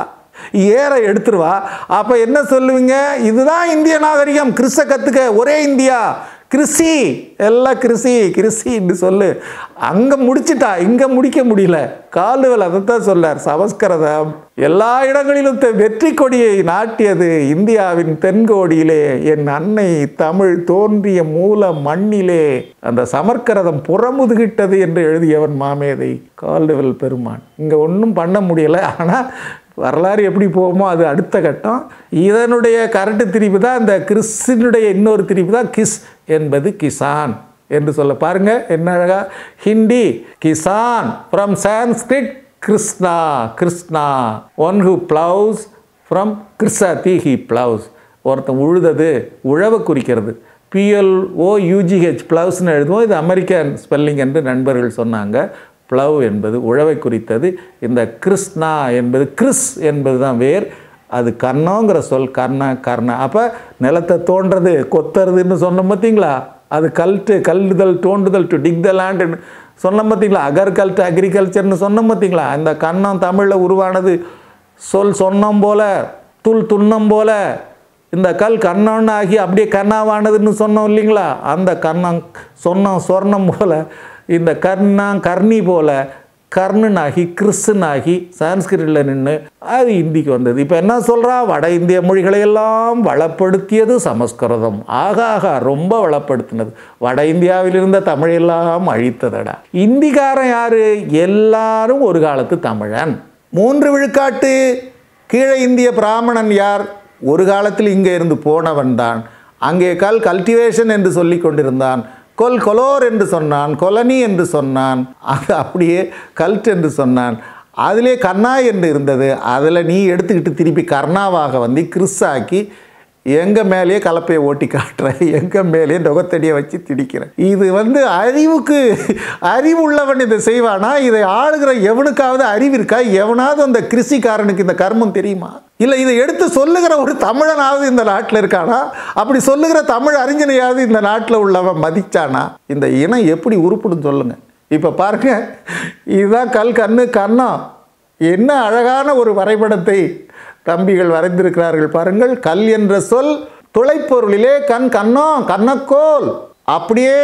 ஏற எடுத்துருவா அப்போ என்ன சொல்லுவீங்க இதுதான் இந்திய நாகரிகம் கிறிஸ்த கற்றுக்க ஒரே இந்தியா கிறிஸ்தி எல்லாம் கிறிஸ்தி கிறிஸ்தின்னு சொல்லு அங்கே முடிச்சிட்டா இங்கே முடிக்க முடியல காலுவல் அதைத்தான் சொல்லார் சமஸ்கிருதம் எல்லா இடங்களிலும் த- வெற்றி கொடியை நாட்டியது இந்தியாவின் தென்கோடியிலே என் அன்னை தமிழ் தோன்றிய மூல மண்ணிலே அந்த சமஸ்கிருதம் புறமுதுகிட்டது என்று எழுதியவன் மாமேதை கால்டுவெல் பெருமான் இங்கே ஒன்றும் பண்ண முடியல ஆனால் வரலாறு எப்படி போகுமோ அது அடுத்த கட்டம் இதனுடைய கரட்டு திரிப்பு தான் இந்த கிறிஸ்தினுடைய இன்னொரு திரிப்பு தான் கிஸ் என்பது கிசான் என்று சொல்ல பாருங்க என்ன அழகா ஹிந்தி கிசான் ஃப்ரம் சான்ஸ்கிரிட் கிருஷ்ணா கிருஷ்ணா ஒன் ஹூ பிளவுஸ் ஃப்ரம் கிருஷாதி ஹி பிளவுஸ் ஒருத்தன் உழுதது உழவை குறிக்கிறது பிஎல்ஓ யூஜிஹெச் ப்ளவுஸ்னு எழுதுவோம் இது அமெரிக்கன் ஸ்பெல்லிங் என்று நண்பர்கள் சொன்னாங்க ப்ளவ் என்பது உழவை குறித்தது இந்த கிருஷ்ணா என்பது கிறிஸ் என்பது தான் வேர் அது கர்ணங்கிற சொல் கர்ண கர்ண அப்போ நிலத்தை தோன்றது கொத்துறதுன்னு சொன்னோம் பார்த்தீங்களா அது கல்ட்டு கல்லுதல் தோண்டுதல் டு டிக் த லேண்டுன்னு சொன்னோம் பார்த்தீங்களா அகர்கல்ட்டு அக்ரிகல்ச்சர்னு சொன்னோம் பார்த்தீங்களா இந்த கண்ணம் தமிழில் உருவானது சொல் சொன்னம் போல துள் துன்னம் போல இந்த கல் கண்ணன்னு ஆகி அப்படியே கண்ணாவானதுன்னு சொன்னோம் இல்லைங்களா அந்த கண்ணம் சொன்னம் சொர்ணம் போல இந்த கர்ணா கர்ணி போல கர்ணனாகி கிறிஸ்துனாகி சான்ஸ்கிரிட்டில் நின்று அது இந்திக்கு வந்தது இப்போ என்ன சொல்கிறா வட இந்திய மொழிகளை எல்லாம் வளப்படுத்தியது சமஸ்கிருதம் ஆகாகா ரொம்ப வளப்படுத்தினது வட இந்தியாவில் இருந்த தமிழெல்லாம் அழித்ததடா இந்திக்காரன் யாரு எல்லாரும் ஒரு காலத்து தமிழன் மூன்று விழுக்காட்டு கீழே இந்திய பிராமணன் யார் ஒரு காலத்தில் இங்கே இருந்து போனவன் தான் அங்கே கல் கல்டிவேஷன் என்று சொல்லி கொண்டிருந்தான் கொல் கொலோர் என்று சொன்னான் கொலனி என்று சொன்னான் அது அப்படியே கல்ட் என்று சொன்னான் அதிலே கர்ணா என்று இருந்தது அதில் நீ எடுத்துக்கிட்டு திருப்பி கர்ணாவாக வந்து கிறிஸ்தாக்கி எங்கள் மேலேயே கலப்பையை ஓட்டி காட்டுற எங்கள் மேலேயே நுகத்தடியை வச்சு திடிக்கிற இது வந்து அறிவுக்கு அறிவு உள்ளவன் இதை செய்வானா இதை ஆளுகிற எவனுக்காவது அறிவு இருக்கா எவனாவது அந்த கிருஷிக்காரனுக்கு இந்த கர்மம் தெரியுமா இல்லை இதை எடுத்து சொல்லுகிற ஒரு தமிழனாவது இந்த நாட்டில் இருக்கானா அப்படி சொல்லுகிற தமிழ் அறிஞனையாவது இந்த நாட்டில் உள்ளவன் மதிச்சானா இந்த இனம் எப்படி உருப்படுன்னு சொல்லுங்க இப்போ பாருங்க இதுதான் கல் கண்ணு கண்ணம் என்ன அழகான ஒரு வரைபடத்தை தம்பிகள் வரைந்திருக்கிறார்கள் பாருங்கள் கல் என்ற சொல் துளைப்பொருளிலே கண் கண்ணோ கண்ணக்கோல் அப்படியே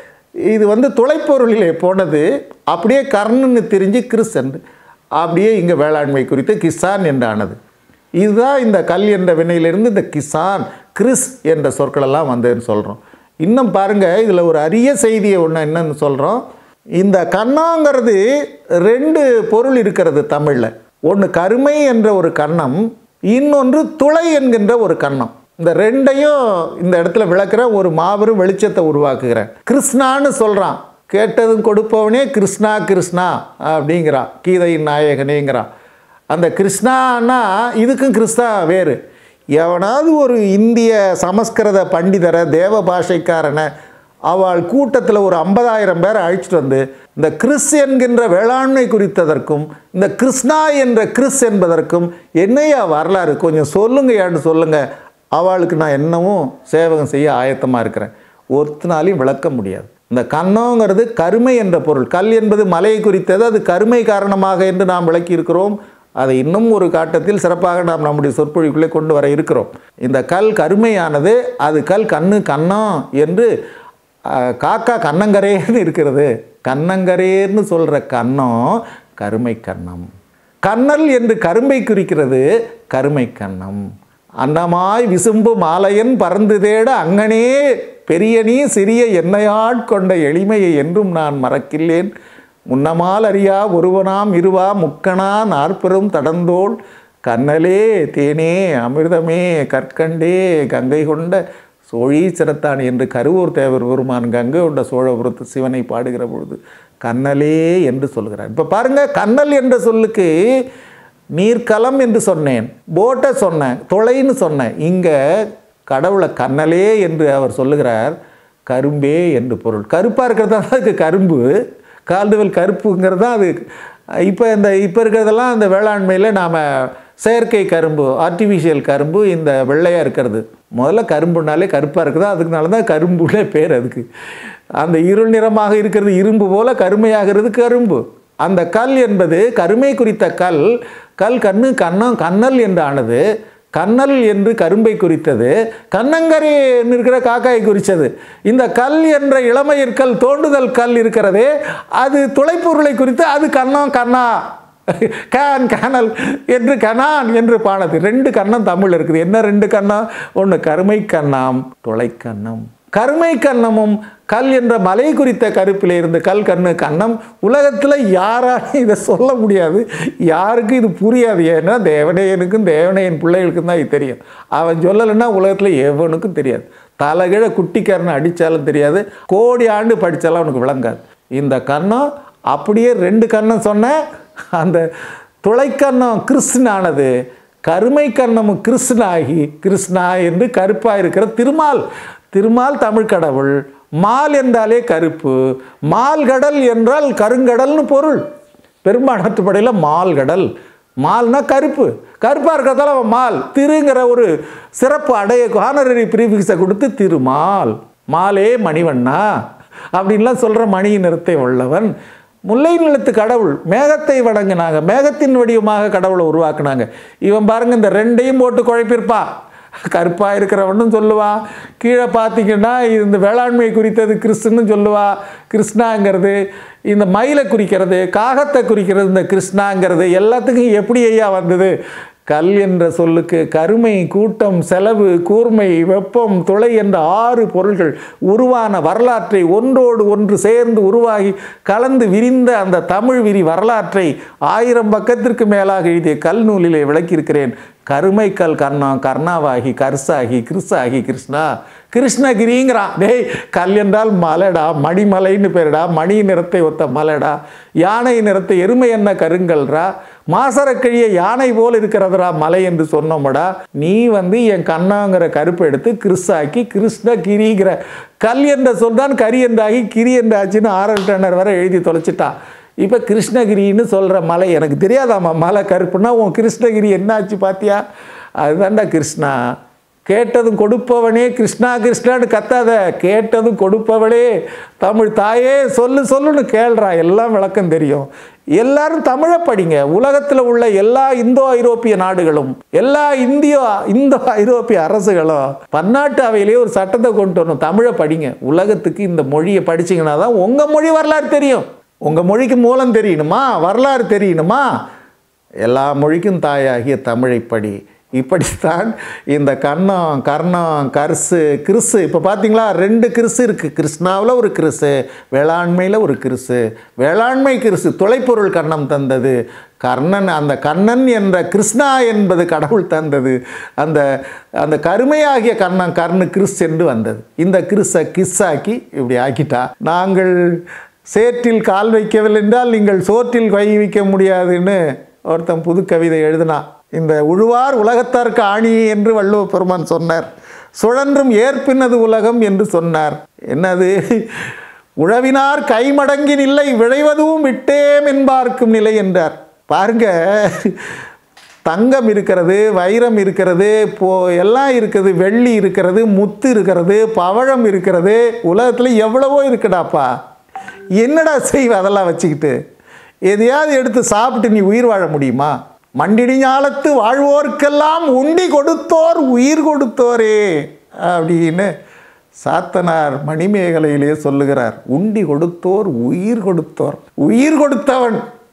இது வந்து துளைப்பொருளிலே போனது அப்படியே கர்ணன்னு திரிஞ்சு கிறிஸ் என்று அப்படியே இங்கே வேளாண்மை குறித்து கிசான் என்றானது இதுதான் இந்த கல் என்ற வினையிலிருந்து இந்த கிசான் கிறிஸ் என்ற சொற்களெல்லாம் வந்ததுன்னு சொல்கிறோம் இன்னும் பாருங்கள் இதில் ஒரு அரிய செய்தியை ஒன்று என்னன்னு சொல்கிறோம் இந்த கண்ணாங்கிறது ரெண்டு பொருள் இருக்கிறது தமிழில் ஒன்று கருமை என்ற ஒரு கண்ணம் இன்னொன்று துளை என்கின்ற ஒரு கண்ணம் இந்த ரெண்டையும் இந்த இடத்துல விளக்குற ஒரு மாபெரும் வெளிச்சத்தை உருவாக்குகிறேன் கிருஷ்ணான்னு சொல்கிறான் கேட்டதும் கொடுப்பவனே கிருஷ்ணா கிருஷ்ணா அப்படிங்கிறான் கீதையின் நாயகனேங்கிறான் அந்த கிருஷ்ணான்னா இதுக்கும் கிறிஸ்தா வேறு எவனாவது ஒரு இந்திய சமஸ்கிருத பண்டிதரை தேவ பாஷைக்காரனை அவள் கூட்டத்தில் ஒரு ஐம்பதாயிரம் பேரை அழைச்சிட்டு வந்து இந்த கிறிஸ் என்கின்ற வேளாண்மை குறித்ததற்கும் இந்த கிருஷ்ணா என்ற கிறிஸ் என்பதற்கும் என்னையா வரலாறு கொஞ்சம் சொல்லுங்கயான்னு சொல்லுங்க அவளுக்கு நான் என்னவும் சேவகம் செய்ய ஆயத்தமாக இருக்கிறேன் ஒருத்தனாலையும் விளக்க முடியாது இந்த கண்ணோங்கிறது கருமை என்ற பொருள் கல் என்பது மலையை குறித்தது அது கருமை காரணமாக என்று நாம் விளக்கி இருக்கிறோம் அதை இன்னும் ஒரு காட்டத்தில் சிறப்பாக நாம் நம்முடைய சொற்பொழிவுக்குள்ளே கொண்டு வர இருக்கிறோம் இந்த கல் கருமையானது அது கல் கண்ணு கண்ணம் என்று அஹ், காக்கா கண்ணங்கரேன்னு இருக்கிறது கண்ணங்கரேன்னு சொல்கிற கண்ணம் கருமை கண்ணம் கண்ணல் என்று கரும்பை குறிக்கிறது கருமை கண்ணம் அன்னமாய் விசும்பு மாலையன் பறந்து தேட அங்கனே பெரியனி சிறிய என்னையாட்கொண்ட எளிமையை என்றும் நான் மறக்கில்லேன் முன்னமால் அறியா ஒருவனாம் இருவா முக்கணா நாற்பெரும் தடந்தோள் கண்ணலே தேனே அமிர்தமே கற்கண்டே கங்கை கொண்ட சோழீச்சரத்தான் என்று கருவூர் தேவர் பெருமான் கங்கை கொண்ட சோழபுரத்து சிவனை பாடுகிற பொழுது கண்ணலே என்று சொல்கிறார் இப்போ பாருங்க கண்ணல் என்ற சொல்லுக்கு நீர்க்கலம் என்று சொன்னேன் போட்டை சொன்னேன் தொலைன்னு சொன்னேன் இங்கே கடவுளை கண்ணலே என்று அவர் சொல்லுகிறார் கரும்பே என்று பொருள் கருப்பாக இருக்கிறது தான் அதுக்கு கரும்பு கால்டுவல் கருப்புங்கிறது தான் அது இப்போ இந்த இப்போ இருக்கிறதெல்லாம் இந்த வேளாண்மையில் நாம் செயற்கை கரும்பு ஆர்டிஃபிஷியல் கரும்பு இந்த வெள்ளையாக இருக்கிறது முதல்ல கரும்புனாலே கருப்பாக இருக்குது அதுக்குனால தான் கரும்புலே பேர் அதுக்கு அந்த இருள் நிறமாக இருக்கிறது இரும்பு போல கருமையாகிறது கரும்பு அந்த கல் என்பது கருமை குறித்த கல் கல் கண்ணு கண்ணம் கண்ணல் என்று ஆனது கண்ணல் என்று கரும்பை குறித்தது கண்ணங்கரை இருக்கிற காக்காயை குறித்தது இந்த கல் என்ற இளமையிற்கல் தோண்டுதல் கல் இருக்கிறதே அது துளைப்பொருளை குறித்து அது கண்ணம் கண்ணா கேன் கேனல் என்று கனான் என்று பானது ரெண்டு கண்ணம் தமிழ் இருக்குது என்ன ரெண்டு கண்ணம் ஒன்று கருமை கண்ணாம் துளைக்கண்ணம் கருமை கண்ணமும் கல் என்ற மலை குறித்த கருப்பில் இருந்து கல் கண்ணு கண்ணம் உலகத்தில் யாராலும் இதை சொல்ல முடியாது யாருக்கும் இது புரியாது ஏன்னா தேவனையனுக்கும் தேவனையன் பிள்ளைகளுக்கும் தான் இது தெரியும் அவன் சொல்லலைன்னா உலகத்தில் எவனுக்கும் தெரியாது தலைகிழ குட்டிக்காரனை அடித்தாலும் தெரியாது கோடி ஆண்டு படித்தாலும் அவனுக்கு விளங்காது இந்த கண்ணம் அப்படியே ரெண்டு கண்ணம் சொன்ன அந்த துளைக்கண்ணம் கிறிஸ்துனானது கருமை கண்ணமும் கிருஷ்ணாகி கிருஷ்ணா என்று கருப்பாக இருக்கிற திருமால் திருமால் தமிழ் கடவுள் மால் என்றாலே கருப்பு மால்கடல் என்றால் கருங்கடல்னு பொருள் பெரும்பாணத்துப்படையில் மால்கடல் மால்னா கருப்பு கருப்பாக இருக்கிறதால அவன் மால் திருங்கிற ஒரு சிறப்பு அடைய ஹானரரி ப்ரீஃபிக்ஸை கொடுத்து திருமால் மாலே மணிவண்ணா அப்படின்லாம் சொல்கிற மணியின் நிறத்தை உள்ளவன் முல்லை நிலத்து கடவுள் மேகத்தை வணங்கினாங்க மேகத்தின் வடிவமாக கடவுளை உருவாக்குனாங்க இவன் பாருங்க இந்த ரெண்டையும் போட்டு குழப்பிருப்பா கருப்பாக இருக்கிறவனும் சொல்லுவா கீழே பார்த்தீங்கன்னா இந்த வேளாண்மை குறித்தது கிறிஸ்துன்னு சொல்லுவா கிருஷ்ணாங்கிறது இந்த மயிலை குறிக்கிறது காகத்தை குறிக்கிறது இந்த கிருஷ்ணாங்கிறது எல்லாத்துக்கும் எப்படி ஐயா வந்தது கல் என்ற சொல்லுக்கு கருமை கூட்டம் செலவு கூர்மை வெப்பம் துளை என்ற ஆறு பொருள்கள் உருவான வரலாற்றை ஒன்றோடு ஒன்று சேர்ந்து உருவாகி கலந்து விரிந்த அந்த தமிழ் விரி வரலாற்றை ஆயிரம் பக்கத்திற்கு மேலாக எழுதிய கல் நூலிலே விளக்கியிருக்கிறேன் கருமை கல் கர்ணம் கர்ணாவாகி கர்சாகி கிருஷாகி கிருஷ்ணா கிருஷ்ணகிரிங்கிறான் டேய் கல் என்றால் மலைடா மணிமலைன்னு பேருடா மணி நிறத்தை ஒத்த மலைடா யானை நிறத்தை எருமை என்ன கருங்கல்ரா மாசரக்கிழிய யானை போல் இருக்கிறதுடா மலை என்று சொன்னோமடா நீ வந்து என் கண்ணாங்கிற கருப்பை எடுத்து கிறிஸ்தாக்கி கிருஷ்ணகிரிங்கிற கல் என்ற சொல் தான் கரி என்றாகி கிரி என்றாச்சுன்னு ஆரல் டன்னர் வரை எழுதி தொலைச்சிட்டான் இப்போ கிருஷ்ணகிரின்னு சொல்கிற மலை எனக்கு தெரியாதாம்மா மலை கருப்புன்னா உன் கிருஷ்ணகிரி என்னாச்சு பாத்தியா அதுதான்டா கிருஷ்ணா கேட்டதும் கொடுப்பவனே கிருஷ்ணா கிருஷ்ணான்னு கத்தாத கேட்டதும் கொடுப்பவளே தமிழ் தாயே சொல்லு சொல்லுன்னு கேள்றா எல்லாம் விளக்கம் தெரியும் எல்லாரும் தமிழை படிங்க உலகத்தில் உள்ள எல்லா இந்தோ ஐரோப்பிய நாடுகளும் எல்லா இந்தியோ இந்தோ ஐரோப்பிய அரசுகளும் பன்னாட்டு அவையிலேயே ஒரு சட்டத்தை கொண்டு வரணும் தமிழை படிங்க உலகத்துக்கு இந்த மொழியை படிச்சீங்கன்னா தான் உங்கள் மொழி வரலாறு தெரியும் உங்கள் மொழிக்கு மூலம் தெரியணுமா வரலாறு தெரியணுமா எல்லா மொழிக்கும் தாயாகிய தமிழை படி இப்படித்தான் இந்த கண்ணம் கர்ணம் கர்சு கிறிசு இப்போ பார்த்தீங்களா ரெண்டு கிறிசு இருக்குது கிருஷ்ணாவில் ஒரு கிறிசு வேளாண்மையில் ஒரு கிறிசு வேளாண்மை கிறிசு தொலைப்பொருள் கண்ணம் தந்தது கர்ணன் அந்த கண்ணன் என்ற கிருஷ்ணா என்பது கடவுள் தந்தது அந்த அந்த கருமையாகிய கண்ணன் கர்ணு கிறிஸ் என்று வந்தது இந்த கிறிஸை கிஸ்ஸாக்கி இப்படி ஆக்கிட்டா நாங்கள் சேற்றில் கால் வைக்கவில்லை என்றால் நீங்கள் சோற்றில் கை வைக்க முடியாதுன்னு ஒருத்தன் புது கவிதை எழுதினான் இந்த உழுவார் உலகத்தார்க்கு ஆணி என்று வள்ளுவ பெருமான் சொன்னார் சுழன்றும் ஏற்பினது உலகம் என்று சொன்னார் என்னது உழவினார் கைமடங்கி நிலை விளைவதும் விட்டேம் என்பார்க்கும் நிலை என்றார் பாருங்க தங்கம் இருக்கிறது வைரம் இருக்கிறது போ எல்லாம் இருக்குது வெள்ளி இருக்கிறது முத்து இருக்கிறது பவழம் இருக்கிறது உலகத்தில் எவ்வளவோ இருக்குடாப்பா என்னடா செய்வ அதெல்லாம் வச்சுக்கிட்டு எதையாவது எடுத்து சாப்பிட்டு நீ உயிர் வாழ முடியுமா மண்டிடி ஞாலத்து வாழ்வோர்க்கெல்லாம் உண்டி கொடுத்தோர் உயிர் கொடுத்தோரே அப்படின்னு சாத்தனார் மணிமேகலையிலே சொல்லுகிறார் உண்டி கொடுத்தோர் உயிர் கொடுத்தோர் உயிர் கொடுத்தவன்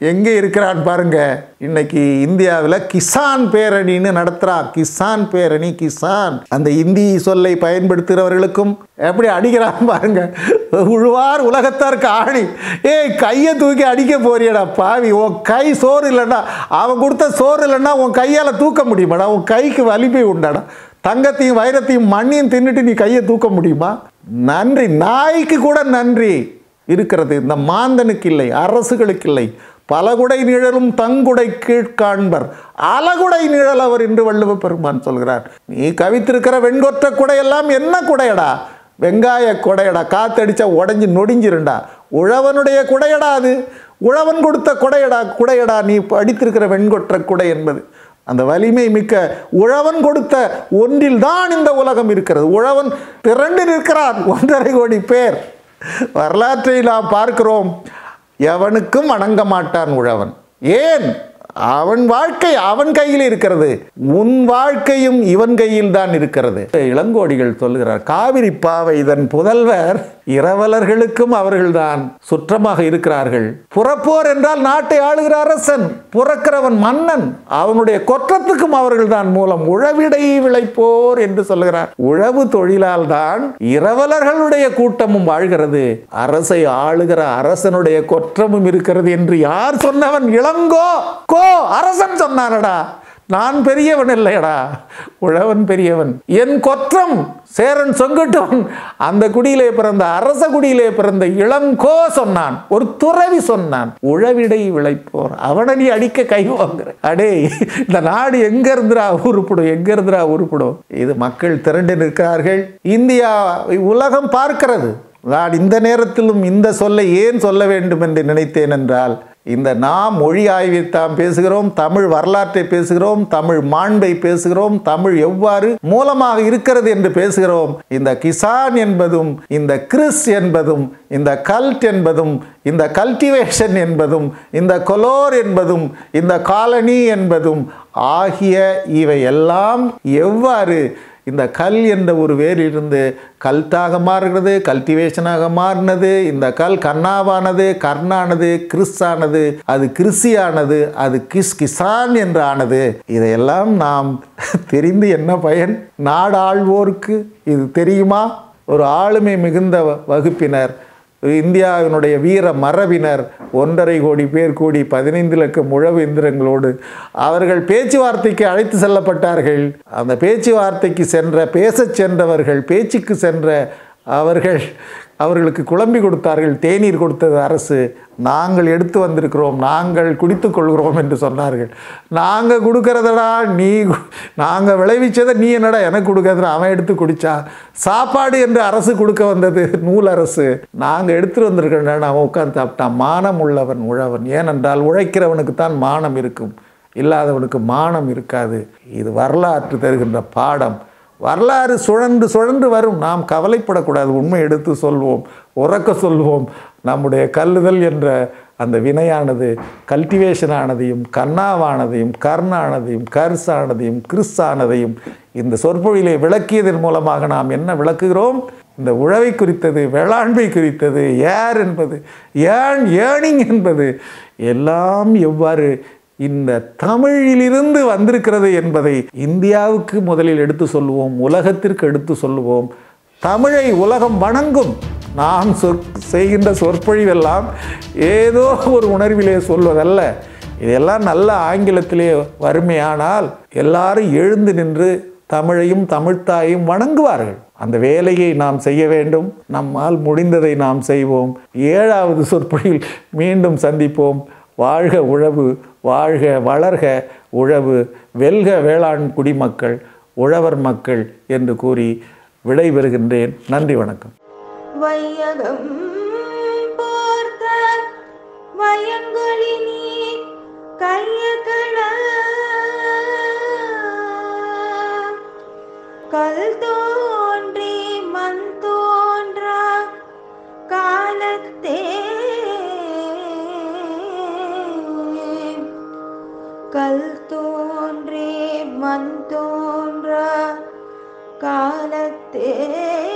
எங்கே இருக்கிறான் பாருங்க இன்னைக்கு இந்தியாவில் கிசான் பேரணின்னு நடத்துகிறான் கிசான் பேரணி கிசான் அந்த இந்தி சொல்லை பயன்படுத்துகிறவர்களுக்கும் எப்படி அடிக்கிறான் பாருங்க உழுவார் உலகத்தாருக்கு ஆணி ஏய் கையை தூக்கி அடிக்க போறியடா பாவி உன் கை சோறு இல்லைன்னா அவன் கொடுத்த சோறு இல்லைன்னா உன் கையால் தூக்க முடியுமாடா உன் கைக்கு வலிமை உண்டாடா தங்கத்தையும் வைரத்தையும் மண்ணையும் தின்னுட்டு நீ கையை தூக்க முடியுமா நன்றி நாய்க்கு கூட நன்றி இருக்கிறது இந்த மாந்தனுக்கு இல்லை அரசுகளுக்கு இல்லை பலகுடை நிழலும் தங்குடை கீழ்காண்பர் அலகுடை நிழல் அவர் என்று வள்ளுவ பெருமான் சொல்கிறார் நீ கவித்திருக்கிற வெண்கொற்ற குடையெல்லாம் என்ன குடையடா வெங்காய குடையடா காத்தடிச்சா உடஞ்சி நொடிஞ்சிருண்டா உழவனுடைய குடையடா அது உழவன் கொடுத்த குடையடா குடையடா நீ படித்திருக்கிற வெண்கொற்ற குடை என்பது அந்த வலிமை மிக்க உழவன் கொடுத்த ஒன்றில் தான் இந்த உலகம் இருக்கிறது உழவன் திரண்டு நிற்கிறான் ஒன்றரை கோடி பேர் வரலாற்றை நாம் பார்க்கிறோம் எவனுக்கும் வணங்க மாட்டான் உழவன் ஏன் அவன் வாழ்க்கை அவன் கையில் இருக்கிறது உன் வாழ்க்கையும் இவன் கையில் தான் இருக்கிறது இளங்கோடிகள் சொல்லுகிறார் காவிரி பாவை இதன் புதல்வர் இரவலர்களுக்கும் அவர்கள்தான் சுற்றமாக இருக்கிறார்கள் புறப்போர் என்றால் நாட்டை ஆளுகிற அரசன் புறக்கிறவன் மன்னன் அவனுடைய கொற்றத்துக்கும் அவர்கள்தான் மூலம் உழவிடை விளைப்போர் என்று சொல்லுகிறார் உழவு தொழிலால் தான் இரவலர்களுடைய கூட்டமும் வாழ்கிறது அரசை ஆளுகிற அரசனுடைய கொற்றமும் இருக்கிறது என்று யார் சொன்னவன் இளங்கோ கோ அரசன் சொன்னானடா நான் பெரியவன் இல்லையடா உழவன் பெரியவன் என் கொற்றம் சேரன் சொங்கட்டவன் அந்த குடியிலே பிறந்த அரச குடியிலே பிறந்த இளங்கோ சொன்னான் ஒரு துறவி சொன்னான் உழவிடை விளைப்போர் அவனை நீ அடிக்க கை வாங்குற அடே இந்த நாடு எங்க இருந்துடா உருப்படும் எங்க இருந்துடா உருப்படும் இது மக்கள் திரண்டு நிற்கிறார்கள் இந்தியா உலகம் பார்க்கிறது நான் இந்த நேரத்திலும் இந்த சொல்லை ஏன் சொல்ல வேண்டும் என்று நினைத்தேன் என்றால் இந்த நாம் மொழி ஆய்வை தாம் பேசுகிறோம் தமிழ் வரலாற்றை பேசுகிறோம் தமிழ் மாண்பை பேசுகிறோம் தமிழ் எவ்வாறு மூலமாக இருக்கிறது என்று பேசுகிறோம் இந்த கிசான் என்பதும் இந்த கிறிஸ் என்பதும் இந்த கல்ட் என்பதும் இந்த கல்டிவேஷன் என்பதும் இந்த கொலோர் என்பதும் இந்த காலனி என்பதும் ஆகிய இவை எல்லாம் எவ்வாறு இந்த கல் என்ற ஒரு வேரிலிருந்து கல்ட்டாக மாறுகிறது கல்டிவேஷனாக மாறினது இந்த கல் கண்ணாவானது கர்ணானது கிறிஸ்தானது அது கிறிஸ்தியானது அது கிஸ் கிசான் என்று ஆனது இதையெல்லாம் நாம் தெரிந்து என்ன பயன் நாடாள்வோருக்கு இது தெரியுமா ஒரு ஆளுமை மிகுந்த வகுப்பினர் இந்தியாவினுடைய வீர மரபினர் ஒன்றரை கோடி பேர் கூடி பதினைந்து லட்சம் உழவு இயந்திரங்களோடு அவர்கள் பேச்சுவார்த்தைக்கு அழைத்து செல்லப்பட்டார்கள் அந்த பேச்சுவார்த்தைக்கு சென்ற பேசச் சென்றவர்கள் பேச்சுக்கு சென்ற அவர்கள் அவர்களுக்கு குழம்பி கொடுத்தார்கள் தேநீர் கொடுத்தது அரசு நாங்கள் எடுத்து வந்திருக்கிறோம் நாங்கள் குடித்துக் கொள்கிறோம் என்று சொன்னார்கள் நாங்கள் கொடுக்கறதடா நீ நாங்கள் விளைவிச்சதை நீ என்னடா எனக்கு கொடுக்கறதுன்னு அவன் எடுத்து குடித்தா சாப்பாடு என்று அரசு கொடுக்க வந்தது நூல் அரசு நாங்கள் எடுத்துட்டு வந்திருக்கிறேன் அவன் உட்காந்து சாப்பிட்டான் மானம் உள்ளவன் உழவன் ஏனென்றால் உழைக்கிறவனுக்கு தான் மானம் இருக்கும் இல்லாதவனுக்கு மானம் இருக்காது இது வரலாற்று தருகின்ற பாடம் வரலாறு சுழன்று சுழன்று வரும் நாம் கவலைப்படக்கூடாது உண்மை எடுத்து சொல்வோம் உறக்க சொல்வோம் நம்முடைய கல்லுதல் என்ற அந்த வினையானது கல்டிவேஷனானதையும் கண்ணாவானதையும் கர்ணானதையும் கர்ஸானதையும் கிறிஸ்தானதையும் இந்த சொற்பொழிலை விளக்கியதன் மூலமாக நாம் என்ன விளக்குகிறோம் இந்த உழவை குறித்தது வேளாண்மை குறித்தது ஏர் என்பது ஏன் ஏர்னிங் என்பது எல்லாம் எவ்வாறு இந்த தமிழிலிருந்து வந்திருக்கிறது என்பதை இந்தியாவுக்கு முதலில் எடுத்து சொல்லுவோம் உலகத்திற்கு எடுத்து சொல்லுவோம் தமிழை உலகம் வணங்கும் நாம் சொற் செய்கின்ற சொற்பொழிவெல்லாம் ஏதோ ஒரு உணர்விலே சொல்வதல்ல இதெல்லாம் நல்ல ஆங்கிலத்திலே வறுமையானால் எல்லாரும் எழுந்து நின்று தமிழையும் தமிழ்த்தாயும் வணங்குவார்கள் அந்த வேலையை நாம் செய்ய வேண்டும் நம்மால் முடிந்ததை நாம் செய்வோம் ஏழாவது சொற்பொழிவில் மீண்டும் சந்திப்போம் வாழ்க உழவு வாழ்க வளர்க உழவு வெல்க வேளாண் குடிமக்கள் உழவர் மக்கள் என்று கூறி விடைபெறுகின்றேன் நன்றி வணக்கம் வையகம் பார்த்த வயங்களினி கையகள கல் தோன்றி மண் தோன்றா காலத்தே கல் தோன்றி மண் தோன்றா காலத்தே